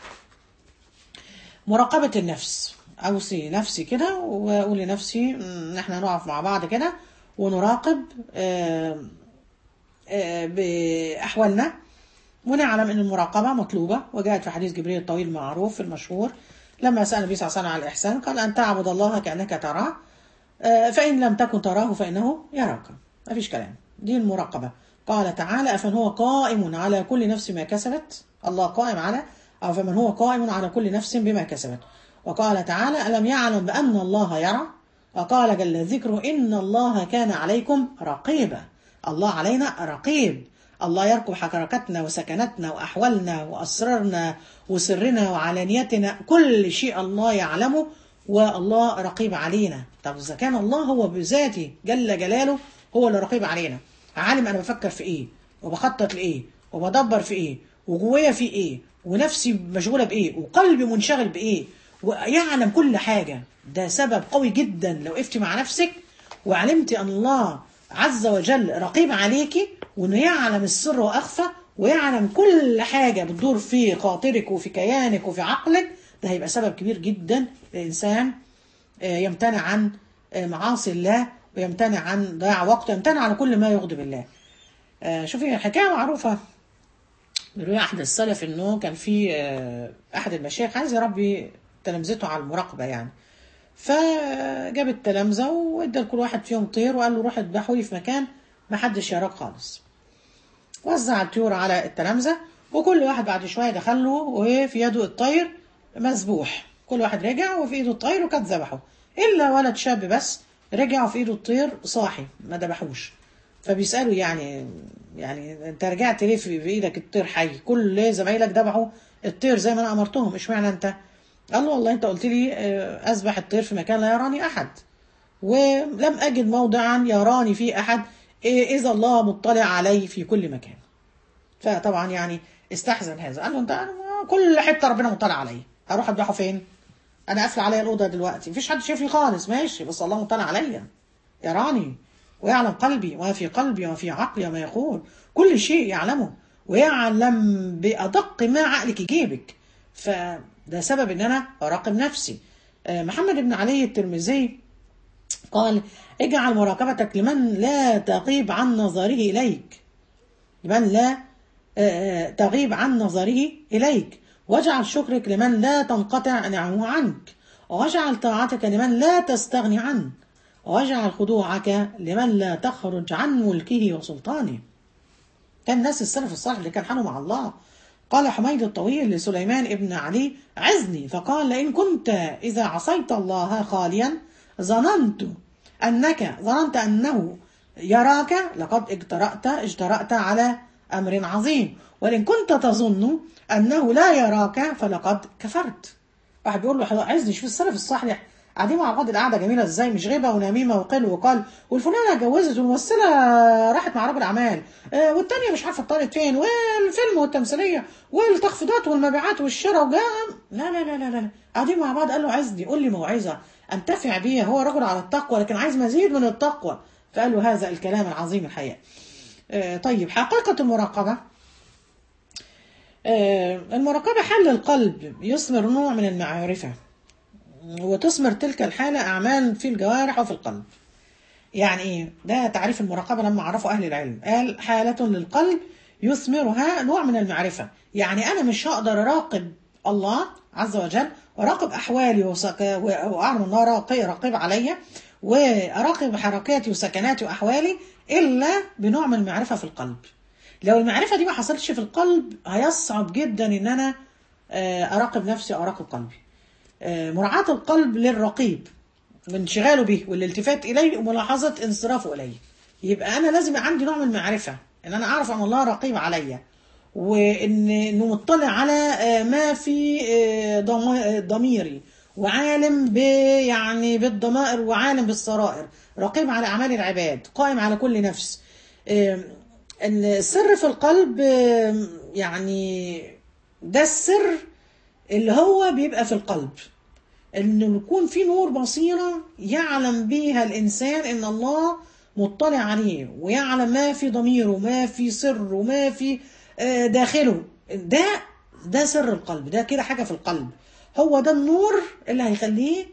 مراقبة النفس أوصي نفسي كده وأقول لنفسي م، إن إحنا نقف مع بعض كده ونراقب آه، آه، بأحوالنا ونعلم أن المراقبة مطلوبة وجاءت في حديث جبريل الطويل المعروف المشهور لما سأل النبي صلى الله عليه وسلم على الإحسان قال أن تعبد الله كأنك تراه آه، فإن لم تكن تراه فإنه يراك ما فيش كلام دي المراقبة قال تعالى أفمن هو قائم على كل نفس ما كسبت الله قائم على أو فمن هو قائم على كل نفس بما كسبت وقال تعالى ألم يعلم بأن الله يرى وقال جل ذكره إن الله كان عليكم رقيبا الله علينا رقيب الله يرقب حركاتنا وسكناتنا وأحوالنا وأسرارنا وسرنا وعلانيتنا كل شيء الله يعلمه والله رقيب علينا طب إذا كان الله هو بذاته جل جلاله هو اللي رقيب علينا عالم أنا بفكر في إيه وبخطط لإيه وبدبر في إيه وجوايا في إيه ونفسي مشغولة بإيه وقلبي منشغل بإيه ويعلم كل حاجة ده سبب قوي جدا لو وقفتي مع نفسك وعلمت أن الله عز وجل رقيب عليكي وأنه يعلم السر وأخفى ويعلم كل حاجة بتدور في خاطرك وفي كيانك وفي عقلك ده هيبقى سبب كبير جدا الإنسان آه، يمتنع عن آه، معاصي الله ويمتنع عن ضياع وقته يمتنع عن كل ما يغضب الله آه، شوفي حكاية معروفة بيروي أحد السلف إنه كان في آه، أحد المشايخ عايز يربي تلامذته على المراقبة يعني فجاب التلامذة وادى لكل واحد فيهم طير وقال له روح اذبحوا لي في مكان ما حدش يراك خالص وزع الطيور على التلامذة وكل واحد بعد شوية دخل له وفي يده الطير مذبوح كل واحد رجع وفي ايده الطير وكان ذبحه إلا ولد شاب بس رجع وفي ايده الطير صاحي ما ذبحوش فبيسألوا يعني يعني انت رجعت ليه في بايدك الطير حي كل زمايلك ذبحوا الطير زي ما انا امرتهم اشمعنى انت قال له والله انت قلت لي آه، اذبح الطير في مكان لا يراني احد ولم اجد موضعا يراني فيه احد إيه اذا الله مطلع علي في كل مكان فطبعا يعني استحزن هذا قال له انت أنا كل حته ربنا مطلع عليا هروح اذبحه فين انا قافله عليا الاوضه دلوقتي مفيش حد شايفني خالص ماشي بس الله مطلع عليا يراني ويعلم قلبي وما في قلبي وما في عقلي وما يقول كل شيء يعلمه ويعلم بأدق ما عقلك يجيبك فده سبب ان انا اراقب نفسي آه، محمد بن علي الترمذي قال اجعل مراقبتك لمن لا تغيب عن نظره اليك لمن لا آه، تغيب عن نظره إليك واجعل شكرك لمن لا تنقطع نعمه عنك واجعل طاعتك لمن لا تستغني عنه واجعل خضوعك لمن لا تخرج عن ملكه وسلطانه كان الناس السلف الصالح اللي كان حاله مع الله قال حميد الطويل لسليمان ابن علي عزني فقال لئن كنت إذا عصيت الله خاليا ظننت أنك ظننت أنه يراك لقد اجترأت اجترأت على أمر عظيم وإن كنت تظن أنه لا يراك فلقد كفرت واحد بيقول له عزني شوف السلف الصالح قاعدين مع بعض القعده جميله ازاي مش غيبه ونميمه وقل وقال والفلانه اتجوزت والممثله راحت مع رجل اعمال آه، والتانيه مش عارفه اتطلقت فين والفيلم والتمثيليه والتخفيضات والمبيعات والشراء وجاء لا لا لا لا لا قاعدين مع بعض قال له عايزني قول لي موعظه انتفع بيها هو رجل على التقوى لكن عايز مزيد من التقوى فقال له هذا الكلام العظيم الحقيقه آه، طيب حقيقه المراقبه آه، المراقبة حل القلب يثمر نوع من المعرفة وتثمر تلك الحالة أعمال في الجوارح وفي القلب يعني إيه؟ ده تعريف المراقبة لما عرفوا أهل العلم قال حالة للقلب يثمرها نوع من المعرفة يعني أنا مش هقدر أراقب الله عز وجل وأراقب أحوالي وسك... وأعلم أن الله راقي- رقيب عليا وأراقب حركاتي وسكناتي وأحوالي إلا بنوع من المعرفة في القلب لو المعرفة دي ما حصلتش في القلب هيصعب جدا ان انا آه، اراقب نفسي اراقب قلبي آه، مراعاة القلب للرقيب وانشغاله به والالتفات اليه وملاحظة انصرافه اليه يبقى انا لازم يبقى عندي نوع من المعرفة ان انا اعرف ان الله رقيب عليا وان انه مطلع على آه، ما في آه، ضم- آه، ضميري وعالم ب يعني بالضمائر وعالم بالسرائر رقيب على اعمال العباد قائم على كل نفس آم، ان السر في القلب آم، يعني ده السر اللي هو بيبقى في القلب انه يكون في نور بصيرة يعلم بيها الانسان ان الله مطلع عليه ويعلم ما في ضميره وما في سر وما في آه، داخله ده ده سر القلب ده كده حاجة في القلب هو ده النور اللي هيخليه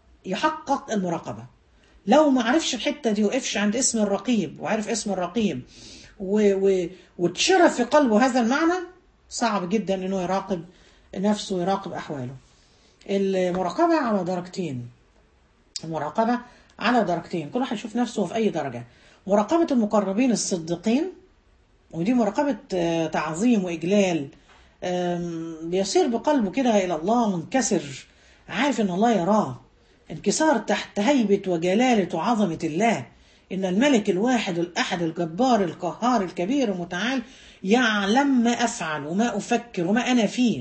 يحقق المراقبة لو ما عرفش الحتة دي وقفش عند اسم الرقيب وعرف اسم الرقيب و و واتشرف في قلبه هذا المعنى صعب جدا انه يراقب نفسه ويراقب احواله المراقبة على درجتين المراقبة على درجتين كل واحد يشوف نفسه في أي درجة مراقبة المقربين الصديقين ودي مراقبة آه، تعظيم وإجلال آم، بيصير بقلبه كده إلى الله منكسر عارف إن الله يراه انكسار تحت هيبة وجلالة وعظمة الله إن الملك الواحد الأحد الجبار القهار الكبير المتعال يعلم ما أفعل وما أفكر وما أنا فيه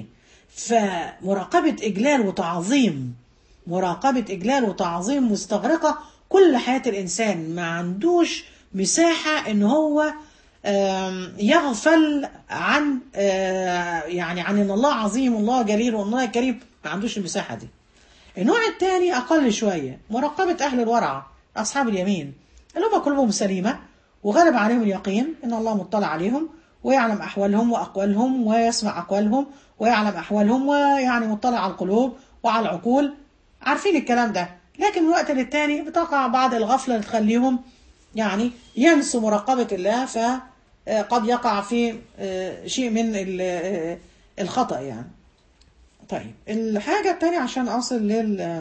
فمراقبة إجلال وتعظيم مراقبة إجلال وتعظيم مستغرقة كل حياة الإنسان ما عندوش مساحة إن هو آم، يغفل عن آه، يعني عن إن الله عظيم والله جليل والله كريم ما عندوش المساحة دي النوع الثاني أقل شوية مراقبة أهل الورع أصحاب اليمين اللي هم قلوبهم سليمة وغلب عليهم اليقين إن الله مطلع عليهم ويعلم أحوالهم وأقوالهم ويسمع أقوالهم ويعلم أحوالهم ويعني مطلع على القلوب وعلى العقول عارفين الكلام ده لكن من وقت للتاني بتقع بعض الغفلة اللي تخليهم يعني ينسوا مراقبة الله فقد يقع في آه، شيء من ال- آه، الخطأ يعني طيب الحاجة التانية عشان أصل لل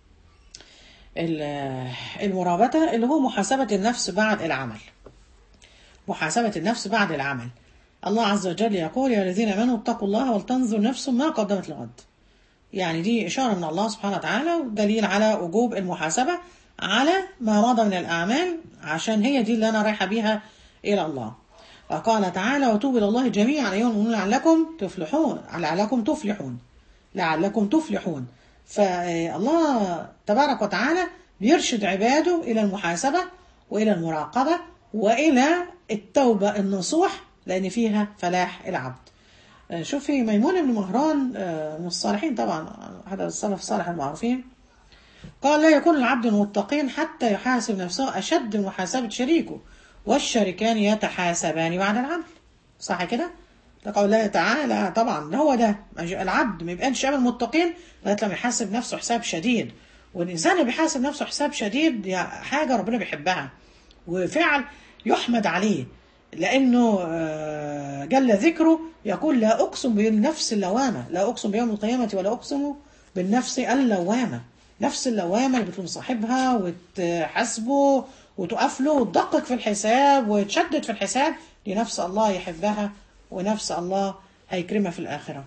ال- المرابطة اللي هو محاسبة النفس بعد العمل محاسبة النفس بعد العمل الله عز وجل يقول يا الذين آمنوا اتقوا الله ولتنظر نفس ما قدمت لغد يعني دي إشارة من الله سبحانه وتعالى ودليل على وجوب المحاسبة على ما مضى من الأعمال عشان هي دي اللي أنا رايحة بيها إلى الله وقال تعالى وتوبوا إلى الله جميعا أيها المؤمنون لعلكم تفلحون لعلكم تفلحون لعلكم تفلحون فالله تبارك وتعالى بيرشد عباده إلى المحاسبة وإلى المراقبة وإلى التوبة النصوح لأن فيها فلاح العبد شوفي ميمون بن مهران آه، من الصالحين طبعا هذا السلف الصالح المعروفين قال لا يكون العبد المتقين حتى يحاسب نفسه أشد من محاسبة شريكه والشريكان يتحاسبان بعد العمل صح كده؟ ده قول الله تعالى طبعا ده هو ده العبد ما يبقاش من المتقين لغايه لما يحاسب نفسه حساب شديد والانسان اللي بيحاسب نفسه حساب شديد دي حاجه ربنا بيحبها وفعل يحمد عليه لانه آه، جل ذكره يقول لا اقسم بالنفس اللوامه لا اقسم بيوم القيامه ولا اقسم بالنفس اللوامه نفس اللوامه اللي بتكون صاحبها وتحاسبه وتقف له وتدقق في الحساب وتشدد في الحساب دي نفس الله يحبها ونفس الله هيكرمها في الآخرة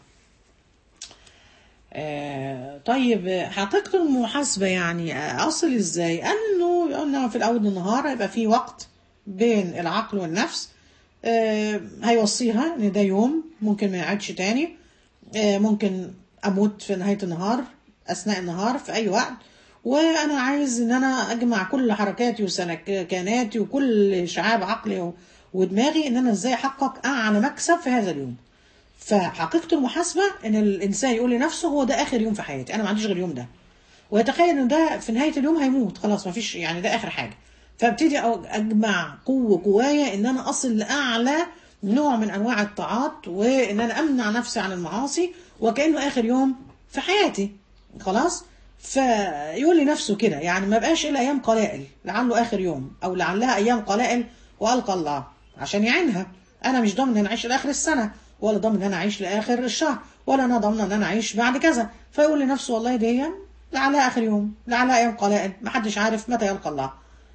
آه طيب حقيقة المحاسبة يعني أصل إزاي أنه قلنا في الأول النهار هيبقى في وقت بين العقل والنفس آه هيوصيها إن ده يوم ممكن ما يعدش تاني آه ممكن أموت في نهاية النهار أثناء النهار في أي وقت وانا عايز ان انا اجمع كل حركاتي وسكناتي وكل شعاب عقلي و- ودماغي ان انا ازاي احقق اعلى مكسب في هذا اليوم فحقيقه المحاسبه ان الانسان يقول لنفسه هو ده اخر يوم في حياتي انا ما عنديش غير اليوم ده ويتخيل ان ده في نهايه اليوم هيموت خلاص ما فيش يعني ده اخر حاجه فابتدي أو- اجمع قوه قوايا ان انا اصل لاعلى نوع من انواع الطاعات وان انا امنع نفسي عن المعاصي وكانه اخر يوم في حياتي خلاص فيقول لنفسه كده يعني ما بقاش الا ايام قلائل لعله اخر يوم او لعلها ايام قلائل والقى الله عشان يعينها انا مش ضامن ان انا اعيش لاخر السنه ولا ضامن ان انا اعيش لاخر الشهر ولا انا ضامن ان انا اعيش بعد كذا فيقول لنفسه والله دي أيام لعلها اخر يوم لعلها ايام قلائل ما حدش عارف متى يلقى الله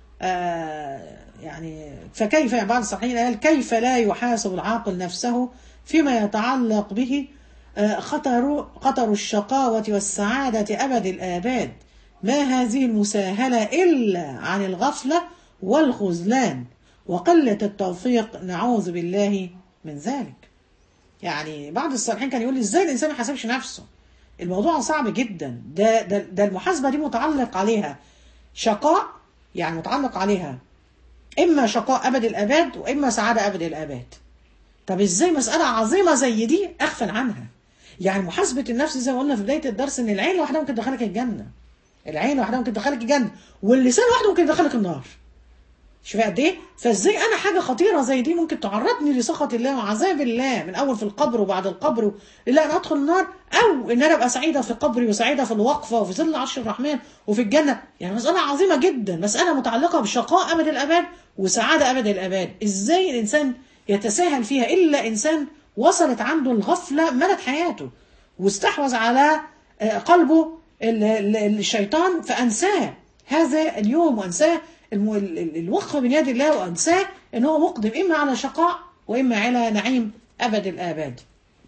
آه يعني فكيف بعض الصحيحين قال كيف لا يحاسب العاقل نفسه فيما يتعلق به آه، خطر خطر الشقاوة والسعادة أبد الآباد ما هذه المساهلة إلا عن الغفلة والخذلان وقلة التوفيق نعوذ بالله من ذلك يعني بعض الصالحين كان يقول لي ازاي الانسان ما يحاسبش نفسه الموضوع صعب جدا ده ده ده المحاسبه دي متعلق عليها شقاء يعني متعلق عليها اما شقاء ابد الاباد واما سعاده ابد الاباد طب ازاي مساله عظيمه زي دي اغفل عنها يعني محاسبه النفس زي ما قلنا في بدايه الدرس ان العين لوحدها ممكن تدخلك الجنه العين لوحدها ممكن تدخلك الجنه واللسان لوحده ممكن يدخلك النار شوف قد ايه فازاي انا حاجه خطيره زي دي ممكن تعرضني لسخط الله وعذاب الله من اول في القبر وبعد القبر و... الا ان ادخل النار او ان انا ابقى سعيده في قبري وسعيده في الوقفه وفي ظل عرش الرحمن وفي الجنه يعني مساله عظيمه جدا مساله متعلقه بشقاء ابد الاباد وسعاده ابد الاباد ازاي الانسان يتساهل فيها الا انسان وصلت عنده الغفله مدى حياته واستحوذ على آه، قلبه ال- ال- الشيطان فانساه هذا اليوم وانساه الم- ال- ال- الوقفه من يد الله وانساه ان هو مقدم اما على شقاء واما على نعيم ابد الاباد.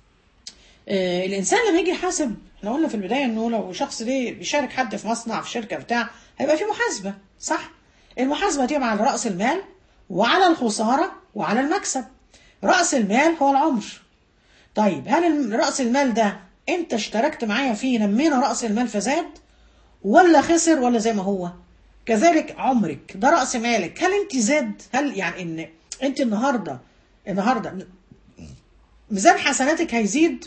آه، الانسان لما يجي يحاسب احنا قلنا في البدايه انه لو شخص ليه بيشارك حد في مصنع في شركه بتاع هيبقى في محاسبه صح؟ المحاسبه دي على راس المال وعلى الخساره وعلى المكسب. راس المال هو العمر. طيب هل الم- راس المال ده انت اشتركت معايا فيه نمينا راس المال فزاد ولا خسر ولا زي ما هو؟ كذلك عمرك ده راس مالك هل انت زاد؟ هل يعني ان انت النهارده النهارده ميزان حسناتك هيزيد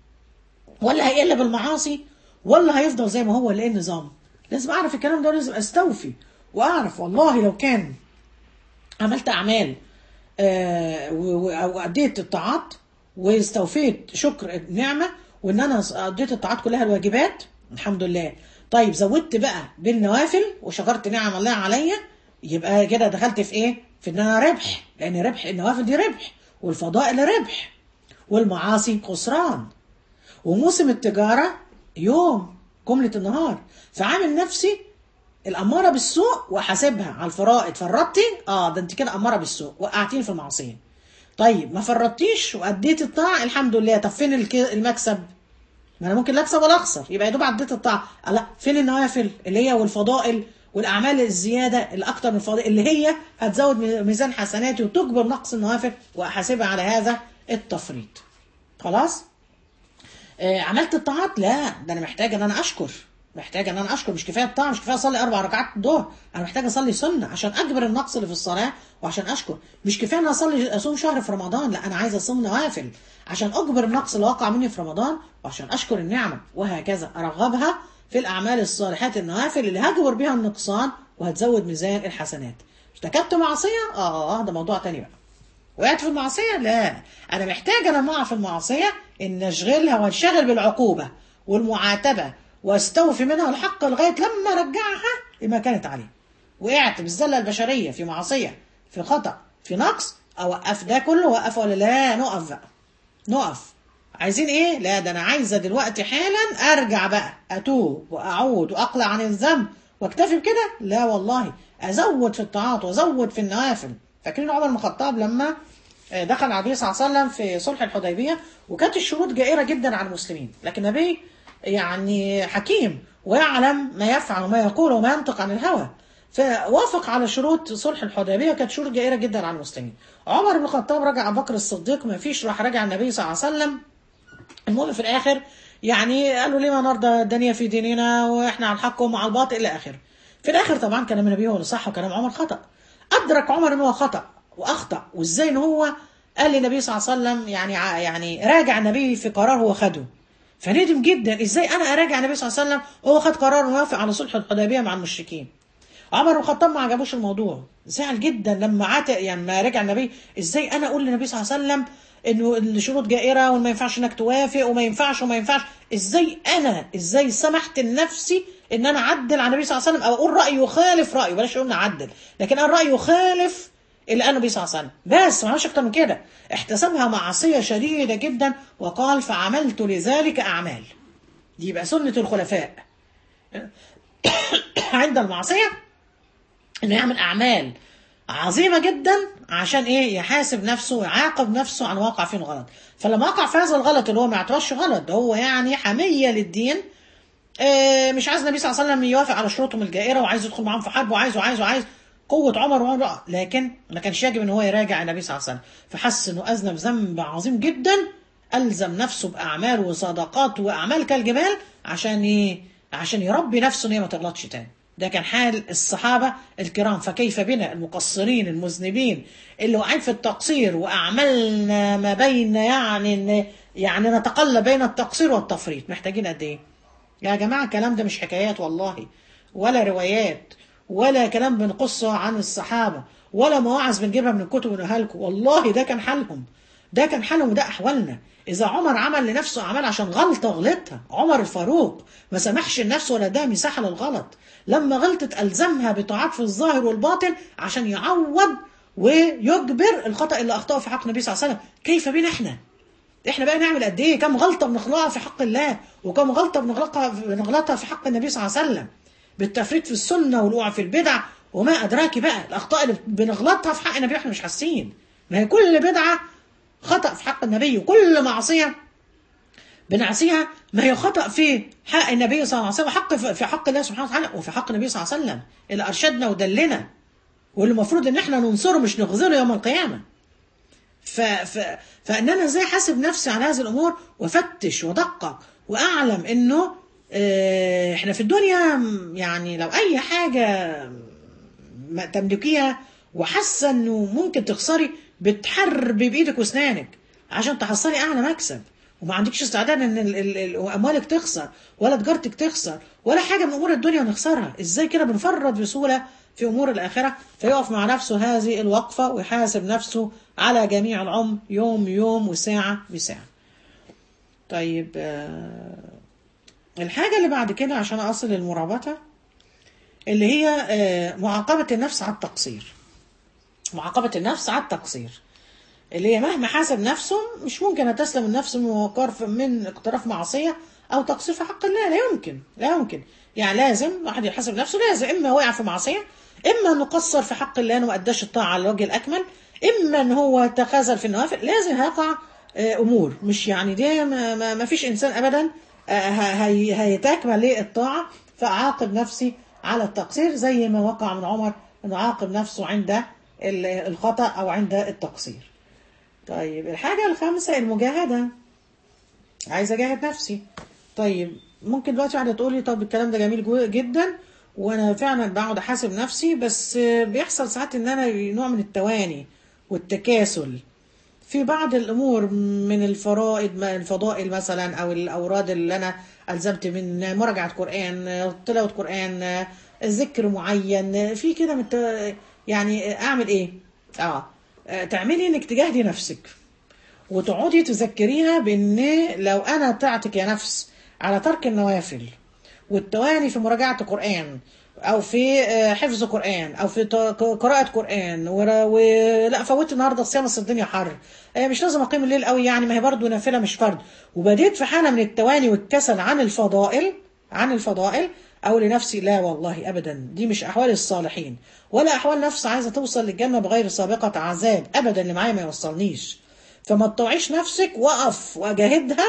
ولا هيقل بالمعاصي ولا هيفضل زي ما هو اللي ايه النظام لازم اعرف الكلام ده لازم استوفي واعرف والله لو كان عملت اعمال آه و- و- او اديت الطاعات واستوفيت شكر النعمه وان انا اديت الطاعات كلها الواجبات الحمد لله طيب زودت بقى بالنوافل وشكرت نعم الله عليا يبقى كده دخلت في ايه في ان انا ربح لان ربح النوافل دي ربح والفضائل ربح والمعاصي خسران وموسم التجارة يوم جملة النهار فعامل نفسي الأمارة بالسوء وحاسبها على الفرائض فرطتي اه ده انت كده أمارة بالسوء وقعتيني في المعصية طيب ما فرطتيش وأديت الطاعة الحمد لله طب فين الك- المكسب ما انا ممكن لا اكسب ولا اخسر يبقى يا دوب عديت الطاعه لا فين النوافل اللي هي والفضائل والاعمال الزياده الاكثر من الفضائل اللي هي هتزود ميزان حسناتي وتجبر نقص النوافل واحاسبها على هذا التفريط خلاص آه، عملت الطاعات لا ده انا محتاج ان انا اشكر محتاج ان انا اشكر مش كفايه الطاعه مش كفايه اصلي اربع ركعات الظهر انا محتاج اصلي سنه عشان اجبر النقص اللي في الصلاه وعشان اشكر مش كفايه ان أنا اصلي اصوم شهر في رمضان لا انا عايز اصوم نوافل عشان اجبر النقص اللي وقع مني في رمضان وعشان اشكر النعمه وهكذا ارغبها في الاعمال الصالحات النوافل اللي هجبر بها النقصان وهتزود ميزان الحسنات ارتكبت معصيه اه ده موضوع تاني بقى وقعت في المعصية؟ لا أنا محتاجة لما أقع في المعصية إن أشغلها وأنشغل بالعقوبة والمعاتبة وأستوفي منها الحق لغاية لما أرجعها لما كانت عليه. وقعت بالزلة البشرية في معصية في خطأ في نقص أوقف ده كله وقف ولا لا نقف بقى نقف عايزين ايه لا ده انا عايزه دلوقتي حالا ارجع بقى اتوب واعود واقلع عن الذنب واكتفي بكده لا والله ازود في الطاعات وازود في النوافل فاكرين عمر بن الخطاب لما آه، دخل على النبي صلى الله عليه وسلم في صلح الحديبيه وكانت الشروط جائره جدا على المسلمين لكن النبي يعني حكيم ويعلم ما يفعل وما يقول وما ينطق عن الهوى فوافق على شروط صلح الحديبيه كانت شروط جائره جدا على المسلمين عمر بن الخطاب رجع ابو بكر الصديق ما فيش راح رجع النبي صلى الله عليه وسلم المهم في الاخر يعني قالوا ليه ما نرضى الدنيا في ديننا واحنا على الحق وهم على الباطل الى اخره في الاخر طبعا كلام النبي هو اللي صح وكلام عمر خطا ادرك عمر ان هو خطا واخطا وازاي ان هو قال للنبي صلى الله عليه وسلم يعني ع- يعني راجع النبي في قرار هو خده فندم جدا ازاي انا اراجع النبي صلى الله عليه وسلم وهو خد قرار موافق على صلح الحديبيه مع المشركين عمر بن الخطاب ما عجبوش الموضوع زعل جدا لما عات يعني ما رجع النبي ازاي انا اقول للنبي صلى الله عليه وسلم انه الشروط جائره وما ينفعش انك توافق وما ينفعش وما ينفعش ازاي انا ازاي سمحت لنفسي ان انا اعدل على النبي صلى الله عليه وسلم او اقول راي يخالف رايه بلاش اقول نعدل لكن انا راي يخالف اللي قال النبي صلى الله عليه وسلم بس ما عملش اكتر من كده احتسبها معصيه شديده جدا وقال فعملت لذلك اعمال دي يبقى سنه الخلفاء عند المعصيه انه يعمل اعمال عظيمه جدا عشان ايه يحاسب نفسه ويعاقب نفسه عن واقع فيه الغلط فلما وقع في هذا الغلط اللي هو ما يعتبرش غلط ده هو يعني حميه للدين آه، مش عايز النبي صلى الله عليه وسلم يوافق على شروطهم الجائره وعايز يدخل معاهم في حرب وعايز وعايز وعايز قوة عمر وعمر لكن ما كانش يجب ان هو يراجع النبي صلى الله عليه وسلم فحس انه اذنب ذنب عظيم جدا الزم نفسه باعمال وصدقات واعمال كالجبال عشان ايه عشان يربي نفسه ان هي ما تغلطش تاني ده كان حال الصحابة الكرام فكيف بنا المقصرين المذنبين اللي واقعين في التقصير وأعمالنا ما بين يعني يعني نتقلب بين التقصير والتفريط محتاجين قد إيه؟ يا جماعة الكلام ده مش حكايات والله ولا روايات ولا كلام بنقصه عن الصحابة ولا مواعظ بنجيبها من الكتب ونقولها لكم والله ده كان حالهم ده كان حالهم وده أحوالنا إذا عمر عمل لنفسه أعمال عشان غلطة غلطها عمر الفاروق ما سمحش لنفسه ولا ده مساحة للغلط لما غلطت ألزمها بطاعات في الظاهر والباطن عشان يعوض ويجبر الخطأ اللي أخطأه في حق النبي صلى الله عليه وسلم كيف بينا إحنا احنا بقى نعمل قد ايه كم غلطه بنخلقها في حق الله وكم غلطه بنغلقها بنغلطها في حق النبي صلى الله عليه وسلم بالتفريط في السنه والوقوع في البدع وما ادراك بقى الاخطاء اللي بنغلطها في حق النبي احنا مش حاسين ما هي كل بدعه خطا في حق النبي وكل معصيه بنعصيها ما هي خطا في حق النبي صلى الله عليه وسلم وحق في حق الله سبحانه وتعالى وفي حق النبي صلى الله عليه وسلم اللي ارشدنا ودلنا واللي المفروض ان احنا ننصره مش نخذله يوم القيامه ف... ف... فان انا ازاي حاسب نفسي على هذه الامور وافتش وادقق واعلم انه اه احنا في الدنيا يعني لو اي حاجه ما تملكيها وحاسه انه ممكن تخسري بتحربي بايدك واسنانك عشان تحصلي اعلى مكسب وما عندكش استعداد ان ال- ال- ال- اموالك تخسر ولا تجارتك تخسر ولا حاجه من امور الدنيا نخسرها ازاي كده بنفرط بسهوله في امور الاخره فيقف مع نفسه هذه الوقفه ويحاسب نفسه على جميع العمر يوم يوم وساعه بساعه طيب آه، الحاجه اللي بعد كده عشان اصل للمرابطه اللي هي آه، معاقبه النفس على التقصير معاقبه النفس على التقصير اللي هي مهما حاسب نفسه مش ممكن هتسلم النفس من وقار في- من اقتراف معصيه او تقصير في حق الله لا يمكن لا يمكن يعني لازم واحد يحاسب نفسه لازم اما وقع في معصيه اما انه قصر في حق الله انه ما اداش الطاعه على الوجه الاكمل اما ان هو تخاذل في النوافل لازم هيقع آه، امور مش يعني دي ما, ما, ما فيش انسان ابدا آه، ه- هي هيتكمل ليه الطاعه فاعاقب نفسي على التقصير زي ما وقع من عمر انه عاقب نفسه عند ال- الخطا او عند التقصير طيب الحاجة الخامسة المجاهدة عايزة أجاهد نفسي طيب ممكن دلوقتي واحدة تقولي طب الكلام ده جميل جو- جدا وأنا فعلا بقعد أحاسب نفسي بس بيحصل ساعات إن أنا نوع من التواني والتكاسل في بعض الأمور من الفرائض ما- الفضائل مثلا أو الأوراد اللي أنا ألزمت من مراجعة قرآن تلاوة قرآن ذكر معين في كده مت- يعني أعمل إيه؟ آه آه، تعملي إنك تجاهدي نفسك وتقعدي تذكريها بان لو انا طعتك يا نفس على ترك النوافل والتواني في مراجعه قران او في آه، حفظ قران او في ت- قراءه قران ور- ولا فوت النهارده الصيام اصل الدنيا حر آه، مش لازم اقيم الليل قوي يعني ما هي برضه نافله مش فرض وبديت في حاله من التواني والكسل عن الفضائل عن الفضائل او لنفسي لا والله ابدا دي مش احوال الصالحين ولا احوال نفس عايزه توصل للجنه بغير سابقه عذاب ابدا اللي معايا ما يوصلنيش فما تطوعيش نفسك وقف واجاهدها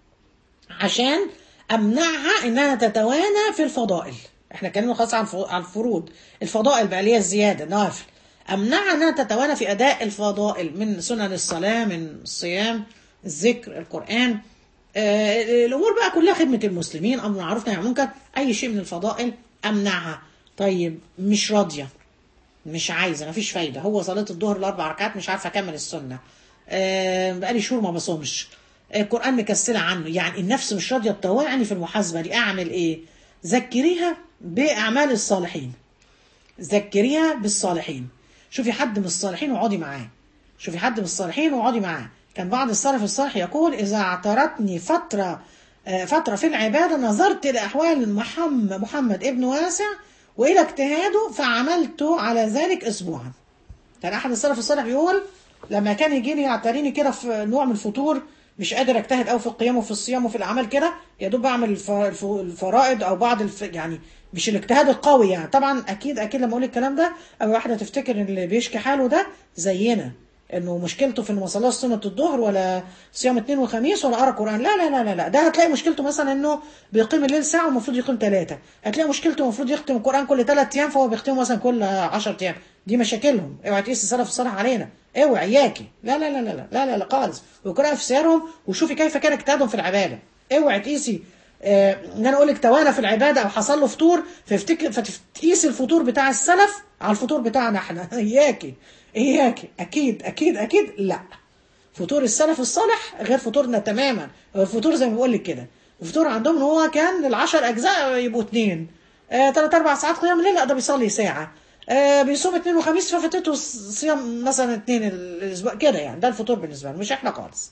عشان امنعها انها تتوانى في الفضائل احنا اتكلمنا خلاص عن الف- عن الفروض الفضائل بقى اللي هي الزياده نوافل امنعها انها تتوانى في اداء الفضائل من سنن الصلاه من الصيام الذكر القران آه، الامور بقى كلها خدمه المسلمين امر معروف نهي عن المنكر اي شيء من الفضائل امنعها طيب مش راضيه مش عايزه مفيش فايده هو صلاه الظهر الاربع ركعات مش عارفه اكمل السنه آه، بقالي شهور ما بصومش آه، القران مكسله عنه يعني النفس مش راضيه تطوعني في المحاسبه دي اعمل ايه ذكريها باعمال الصالحين ذكريها بالصالحين شوفي حد من الصالحين واقعدي معاه شوفي حد من الصالحين واقعدي معاه كان بعض السلف الصالح يقول اذا اعترتني فتره آه، فتره في العباده نظرت الى احوال محمد محمد ابن واسع والى اجتهاده فعملت على ذلك اسبوعا كان احد السلف الصالح بيقول لما كان يجي لي يعتريني كده في نوع من الفطور مش قادر اجتهد قوي في القيام وفي الصيام وفي الاعمال كده يا دوب بعمل الف- الف- الفرائض او بعض الف... يعني مش الاجتهاد القوي يعني طبعا اكيد اكيد لما اقول الكلام ده او واحده تفتكر ان اللي بيشكي حاله ده زينا انه مشكلته في انه ما صلاش سنه الظهر ولا صيام اثنين وخميس ولا قرا قران لا لا لا لا لا ده هتلاقي مشكلته مثلا انه بيقيم الليل ساعه والمفروض يقيم ثلاثه هتلاقي مشكلته المفروض يختم القران كل ثلاث ايام فهو بيختمه مثلا كل 10 ايام دي مشاكلهم اوعى تقيس السلف الصالح علينا اوعى اياكي لا لا لا لا لا لا لا, لا خالص وقراءة في سيرهم وشوفي كيف كان اجتهادهم في العباده اوعى تقيسي آه، ان انا اقول لك توانى في العباده او حصل له فطور فافتكر فتقيسي الفطور بتاع السلف على الفطور بتاعنا احنا اياكي اياكي اكيد اكيد اكيد لا فطور السلف الصالح غير فطورنا تماما هو الفطور زي ما بقول لك كده الفطور عندهم ان هو كان العشر اجزاء يبقوا اتنين آه، تلات اربع ساعات قيام الليل لا ده بيصلي ساعه آه، بيصوم اتنين وخميس ففاتته صيام مثلا اتنين الاسبوع كده يعني ده الفطور بالنسبه له مش احنا خالص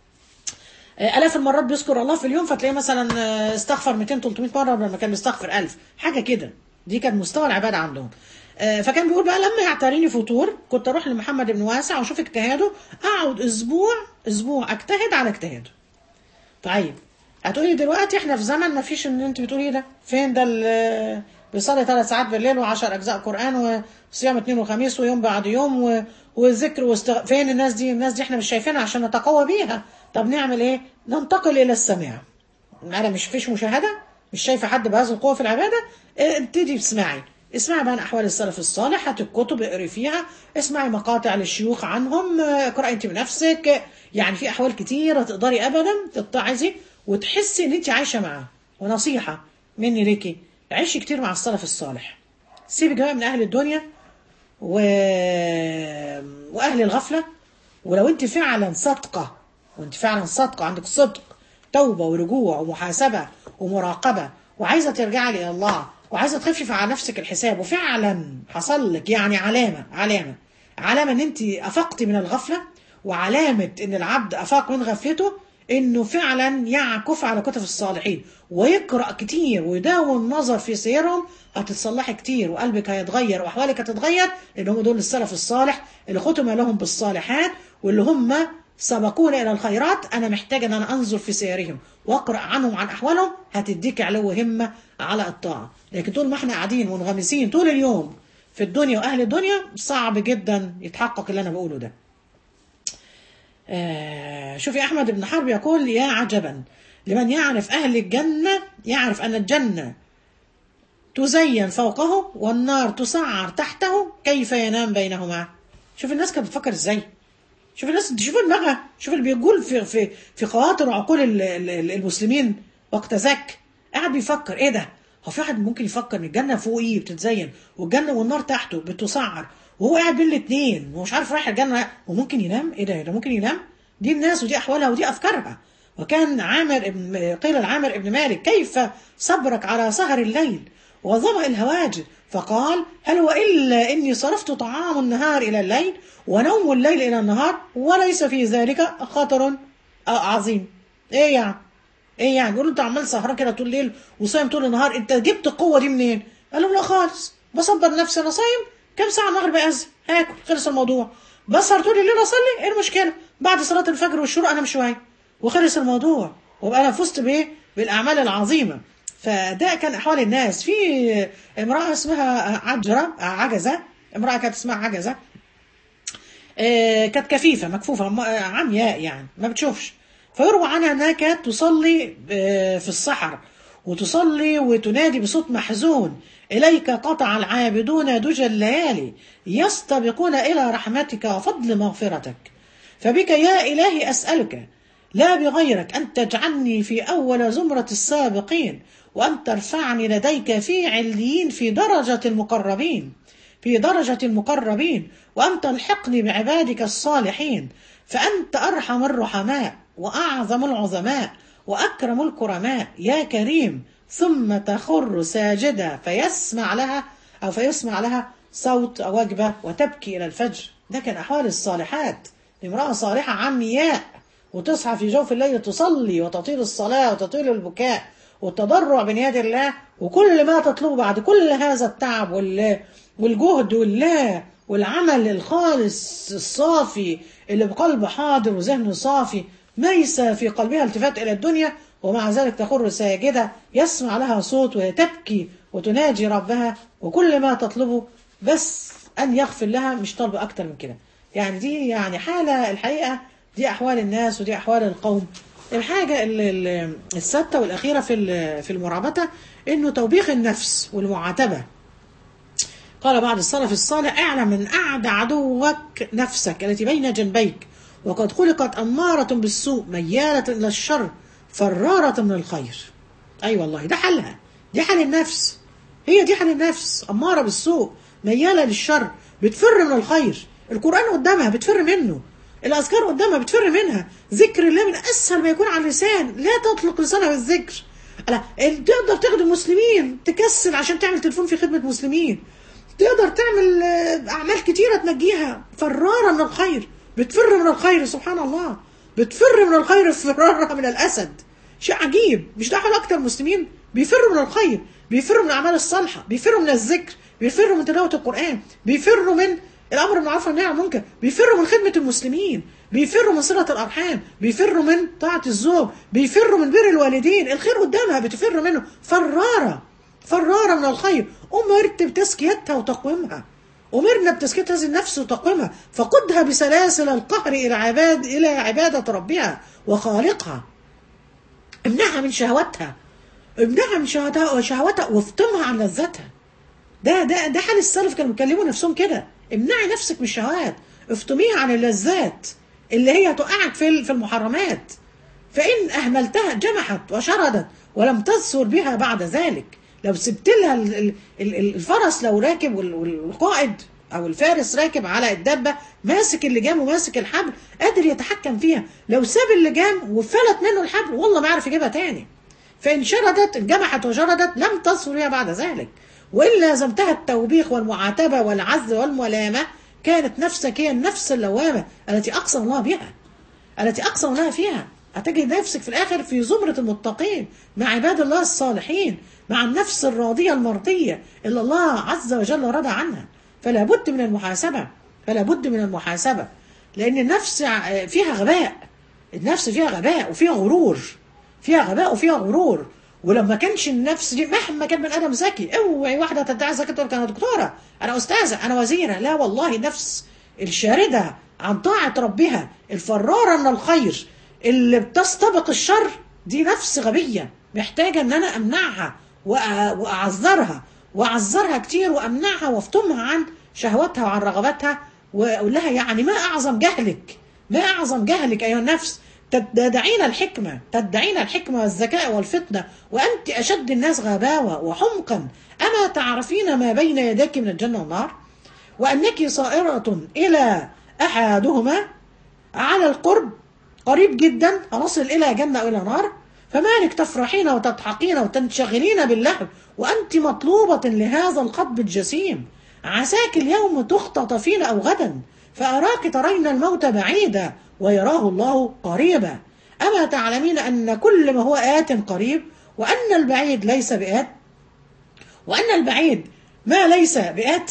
آه، الاف المرات بيذكر الله في اليوم فتلاقيه مثلا آه، استغفر 200 300 مره لما كان بيستغفر 1000 حاجه كده دي كان مستوى العباده عندهم آه، فكان بيقول بقى لما يعتريني فطور كنت اروح لمحمد بن واسع واشوف اجتهاده اقعد اسبوع اسبوع اجتهد على اجتهاده طيب هتقولي دلوقتي احنا في زمن ما فيش ان انت بتقولي ده فين ده ال- بيصلي ثلاث ساعات بالليل و10 اجزاء قران وصيام اثنين وخميس ويوم بعد يوم و... وذكر واستغ... فين الناس دي الناس دي احنا مش شايفينها عشان نتقوى بيها طب نعمل ايه ننتقل الى السماع انا مش فيش مشاهده مش شايفه حد بهذه القوه في العباده اه، ابتدي اسمعي اسمعي بقى عن احوال السلف الصالح هات الكتب اقري فيها اسمعي مقاطع للشيوخ عنهم اه، اقراي انت بنفسك اه، يعني في احوال كتيره تقدري ابدا تتعظي وتحسي ان انت عايشه معاه ونصيحه مني ليكي عيشي كتير مع السلف الصالح سيبي جماعه من اهل الدنيا و... واهل الغفله ولو انت فعلا صادقه وانت فعلا صادقه عندك صدق توبه ورجوع ومحاسبه ومراقبه وعايزه ترجعي الى الله وعايزه تخففي على نفسك الحساب وفعلا حصل لك يعني علامه علامه علامه ان انت افقتي من الغفله وعلامه ان العبد افاق من غفلته انه فعلا يعكف على كتب الصالحين ويقرا كتير ويداوم النظر في سيرهم هتتصلحي كتير وقلبك هيتغير واحوالك هتتغير لان هم دول السلف الصالح اللي ختم لهم بالصالحات واللي هم سبقونا الى الخيرات انا محتاج ان انا انظر في سيرهم واقرا عنهم عن احوالهم هتديك علو همه على الطاعه لكن طول ما احنا قاعدين منغمسين طول اليوم في الدنيا واهل الدنيا صعب جدا يتحقق اللي انا بقوله ده آه، شوفي أحمد بن حرب يقول يا عجبا لمن يعرف أهل الجنة يعرف أن الجنة تزين فوقه والنار تسعر تحته كيف ينام بينهما شوف الناس كانت بتفكر ازاي شوف الناس شوف دماغها شوف اللي بيقول في في في خواطر وعقول ال- ال- المسلمين وقت ذاك قاعد بيفكر ايه ده هو في واحد ممكن يفكر ان الجنه فوقيه بتتزين والجنه والنار تحته بتسعر وهو قاعد بين الاثنين ومش عارف رايح الجنه وممكن ينام ايه ده ده ممكن ينام دي الناس ودي احوالها ودي افكارها وكان عامر ابن قيل العامر ابن مالك كيف صبرك على سهر الليل وظمأ الهواجر فقال هل هو إلا إني صرفت طعام النهار إلى الليل ونوم الليل إلى النهار وليس في ذلك خطر عظيم إيه يعني إيه يعني يقول له أنت عمال سهران كده طول الليل وصايم طول النهار أنت جبت القوة دي منين قال لهم لا خالص بصبر نفسي أنا صايم كم ساعة المغرب أذن هاكل خلص الموضوع بسهر طول الليل أصلي إيه المشكلة بعد صلاة الفجر والشروق أنام شوية وخلص الموضوع وابقى انا فزت بايه بالاعمال العظيمه فده كان احوال الناس في امراه اسمها عجره عجزه امراه كانت اسمها عجزه آه، كانت كفيفه مكفوفه م- آه، عمياء يعني ما بتشوفش فيروى عنها انها كانت تصلي آه، في الصحر وتصلي وتنادي بصوت محزون اليك قطع العابدون دجى الليالي يستبقون الى رحمتك وفضل مغفرتك فبك يا الهي اسالك لا بغيرك أن تجعلني في أول زمرة السابقين وأن ترفعني لديك في عليين في درجة المقربين في درجة المقربين وأن تلحقني بعبادك الصالحين فأنت أرحم الرحماء وأعظم العظماء وأكرم الكرماء يا كريم ثم تخر ساجدة فيسمع لها أو فيسمع لها صوت وجبة وتبكي إلى الفجر ده كان أحوال الصالحات امرأة صالحة عمياء وتصحى في جوف الليل تصلي وتطيل الصلاة وتطيل البكاء والتضرع بين يد الله وكل ما تطلبه بعد كل هذا التعب وال- والجهد والله والعمل الخالص الصافي اللي بقلب حاضر وذهن صافي ليس في قلبها التفات إلى الدنيا ومع ذلك تخر ساجدة يسمع لها صوت وهي تبكي وتناجي ربها وكل ما تطلبه بس أن يغفر لها مش طالبة أكتر من كده يعني دي يعني حالة الحقيقة دي أحوال الناس ودي أحوال القوم الحاجة ال- ال- السادسة والأخيرة في ال- في المرابطة إنه توبيخ النفس والمعاتبة قال بعض السلف الصالح اعلم من أعدى عدوك نفسك التي بين جنبيك وقد خلقت أمارة بالسوء ميالة إلى الشر فرارة من الخير أي أيوة والله ده حلها دي حل النفس هي دي حل النفس أمارة بالسوء ميالة للشر بتفر من الخير القرآن قدامها بتفر منه الأذكار قدامها بتفر منها ذكر الله من أسهل ما يكون على اللسان لا تطلق لسانها بالذكر لا تقدر تخدم مسلمين تكسل عشان تعمل تليفون في خدمة مسلمين تقدر تعمل آه، أعمال كتيرة تنجيها فرارة من الخير بتفر من الخير سبحان الله بتفر من الخير فرارة من الأسد شيء عجيب مش ده حال أكتر مسلمين بيفروا من الخير بيفروا من الأعمال الصالحة بيفروا من الذكر بيفروا من تلاوة القرآن بيفروا من الأمر بالمعروف والنهي عن المنكر بيفروا من خدمة المسلمين بيفروا من صلة الأرحام بيفروا من طاعة الزوج بيفروا من بر الوالدين الخير قدامها بتفر منه فرارة فرارة من الخير أمرت بتزكيتها وتقويمها أمرنا بتزكية هذه النفس وتقويمها فقدها بسلاسل القهر إلى عباد إلى عبادة ربها وخالقها امنعها من شهوتها امنعها من شهوتها وشهوتها وافطمها عن لذتها ده ده ده حال السلف كانوا بيكلموا نفسهم كده امنعي نفسك من الشهوات افطميها عن اللذات اللي هي تقعك في في المحرمات فإن أهملتها جمحت وشردت ولم تثر بها بعد ذلك لو سبت لها ال- ال- ال- الفرس لو راكب وال- والقائد أو الفارس راكب على الدابة ماسك اللجام وماسك الحبل قادر يتحكم فيها لو ساب اللجام وفلت منه الحبل والله ما عارف يجيبها تاني فإن شردت انجمحت وشردت لم تصر بها بعد ذلك وإن لازمتها التوبيخ والمعاتبة والعز والملامة كانت نفسك هي النفس اللوامة التي أقسم الله بها التي أقسم الله فيها هتجد نفسك في الآخر في زمرة المتقين مع عباد الله الصالحين مع النفس الراضية المرضية اللي الله عز وجل رضى عنها فلا بد من المحاسبة فلا بد من المحاسبة لأن النفس ع- فيها غباء النفس فيها غباء وفيها غرور فيها غباء وفيها غرور ولما كانش النفس دي مهما كان من ادم ذكي اوعي واحده تدعي ذكي تقول انا دكتوره انا استاذه انا وزيره لا والله النفس الشارده عن طاعه ربها الفراره من الخير اللي بتستبق الشر دي نفس غبيه محتاجه ان انا امنعها وأ- واعذرها واعذرها كتير وامنعها وافطمها عن شهواتها وعن رغباتها واقول لها يعني ما اعظم جهلك ما اعظم جهلك ايها النفس تدعين الحكمة تدعين الحكمة والذكاء والفطنة وأنت أشد الناس غباوة وحمقا أما تعرفين ما بين يديك من الجنة والنار وأنك صائرة إلى أحدهما على القرب قريب جدا هنصل إلى جنة أو إلى نار فمالك تفرحين وتضحكين وتنشغلين باللهو وأنت مطلوبة لهذا القطب الجسيم عساك اليوم تختطفين أو غدا فأراك ترين الموت بعيدا ويراه الله قريبا أما تعلمين أن كل ما هو آت قريب وأن البعيد ليس بآت وأن البعيد ما ليس بآت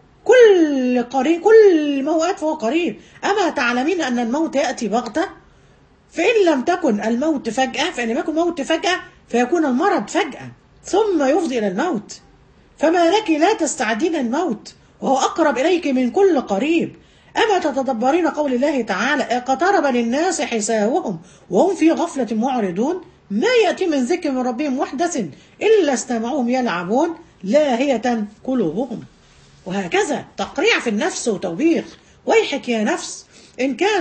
كل قريب كل ما هو آت فهو قريب أما تعلمين أن الموت يأتي بغتة فإن لم تكن الموت فجأة فإن لم يكن الموت فجأة فيكون المرض فجأة ثم يفضي إلى الموت فما لك لا تستعدين الموت وهو أقرب إليك من كل قريب أما تتدبرين قول الله تعالى اقترب للناس حسابهم وهم في غفلة معرضون ما يأتي من ذكر من ربهم محدث إلا استمعوهم يلعبون لاهية قلوبهم وهكذا تقريع في النفس وتوبيخ ويحك يا نفس إن كانت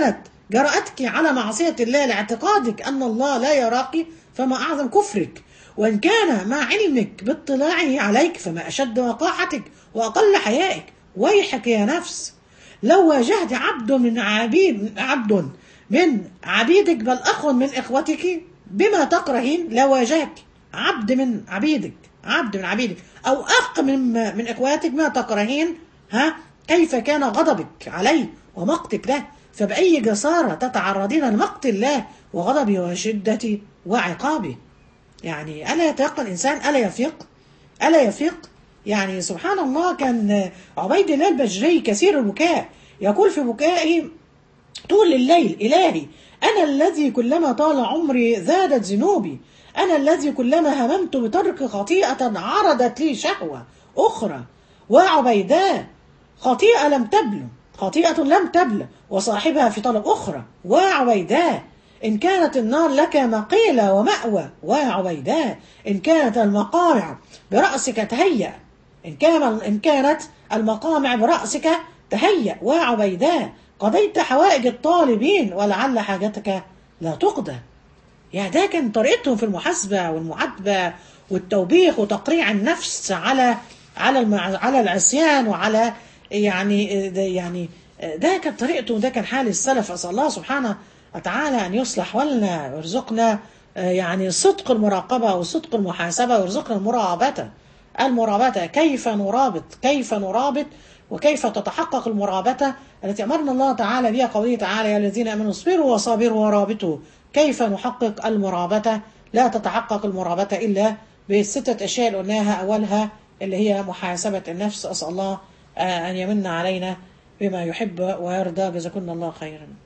جرأتك على معصية الله لاعتقادك أن الله لا يراك فما أعظم كفرك وإن كان مع علمك باطلاعه عليك فما أشد وقاحتك وأقل حيائك ويحك يا نفس لو واجهت عبد من عبيد عبد من عبيدك بل أخ من إخوتك بما تكرهين لواجهك عبد من عبيدك عبد من عبيدك أو أخ من من إخواتك ما تكرهين ها كيف كان غضبك عليه ومقتك له فبأي جسارة تتعرضين لمقت الله وغضبه وشدة وعقابه يعني ألا يتيقن الإنسان ألا يفيق ألا يفيق يعني سبحان الله كان عبيد الله البجري كثير البكاء يقول في بكائه طول الليل إلهي أنا الذي كلما طال عمري زادت ذنوبي أنا الذي كلما هممت بترك خطيئة عرضت لي شهوة أخرى وعبيداه خطيئة لم تبلغ خطيئة لم تبلغ وصاحبها في طلب أخرى وعبيداه إن كانت النار لك مقيلة ومأوى وعبيداه إن كانت المقامع برأسك تهيأ إن, كان إن كانت المقامع برأسك تهيأ وعبيداه قضيت حوائج الطالبين ولعل حاجتك لا تقضى يعني ده كان طريقتهم في المحاسبة والمعاتبة والتوبيخ وتقريع النفس على على المع... على العصيان وعلى يعني ده يعني ده كانت طريقته وده كان حال السلف اسال الله سبحانه وتعالى ان يصلح ولنا ويرزقنا يعني صدق المراقبه وصدق المحاسبه ويرزقنا المراقبه المرابطه كيف نرابط كيف نرابط وكيف تتحقق المرابطه التي امرنا الله تعالى بها قوله تعالى يا الذين امنوا اصبروا وصابروا ورابطوا كيف نحقق المرابطه لا تتحقق المرابطه الا بالستة أشياء اللي قلناها أولها اللي هي محاسبة النفس أسأل الله أن يمن علينا بما يحب ويرضى جزاكم الله خيرا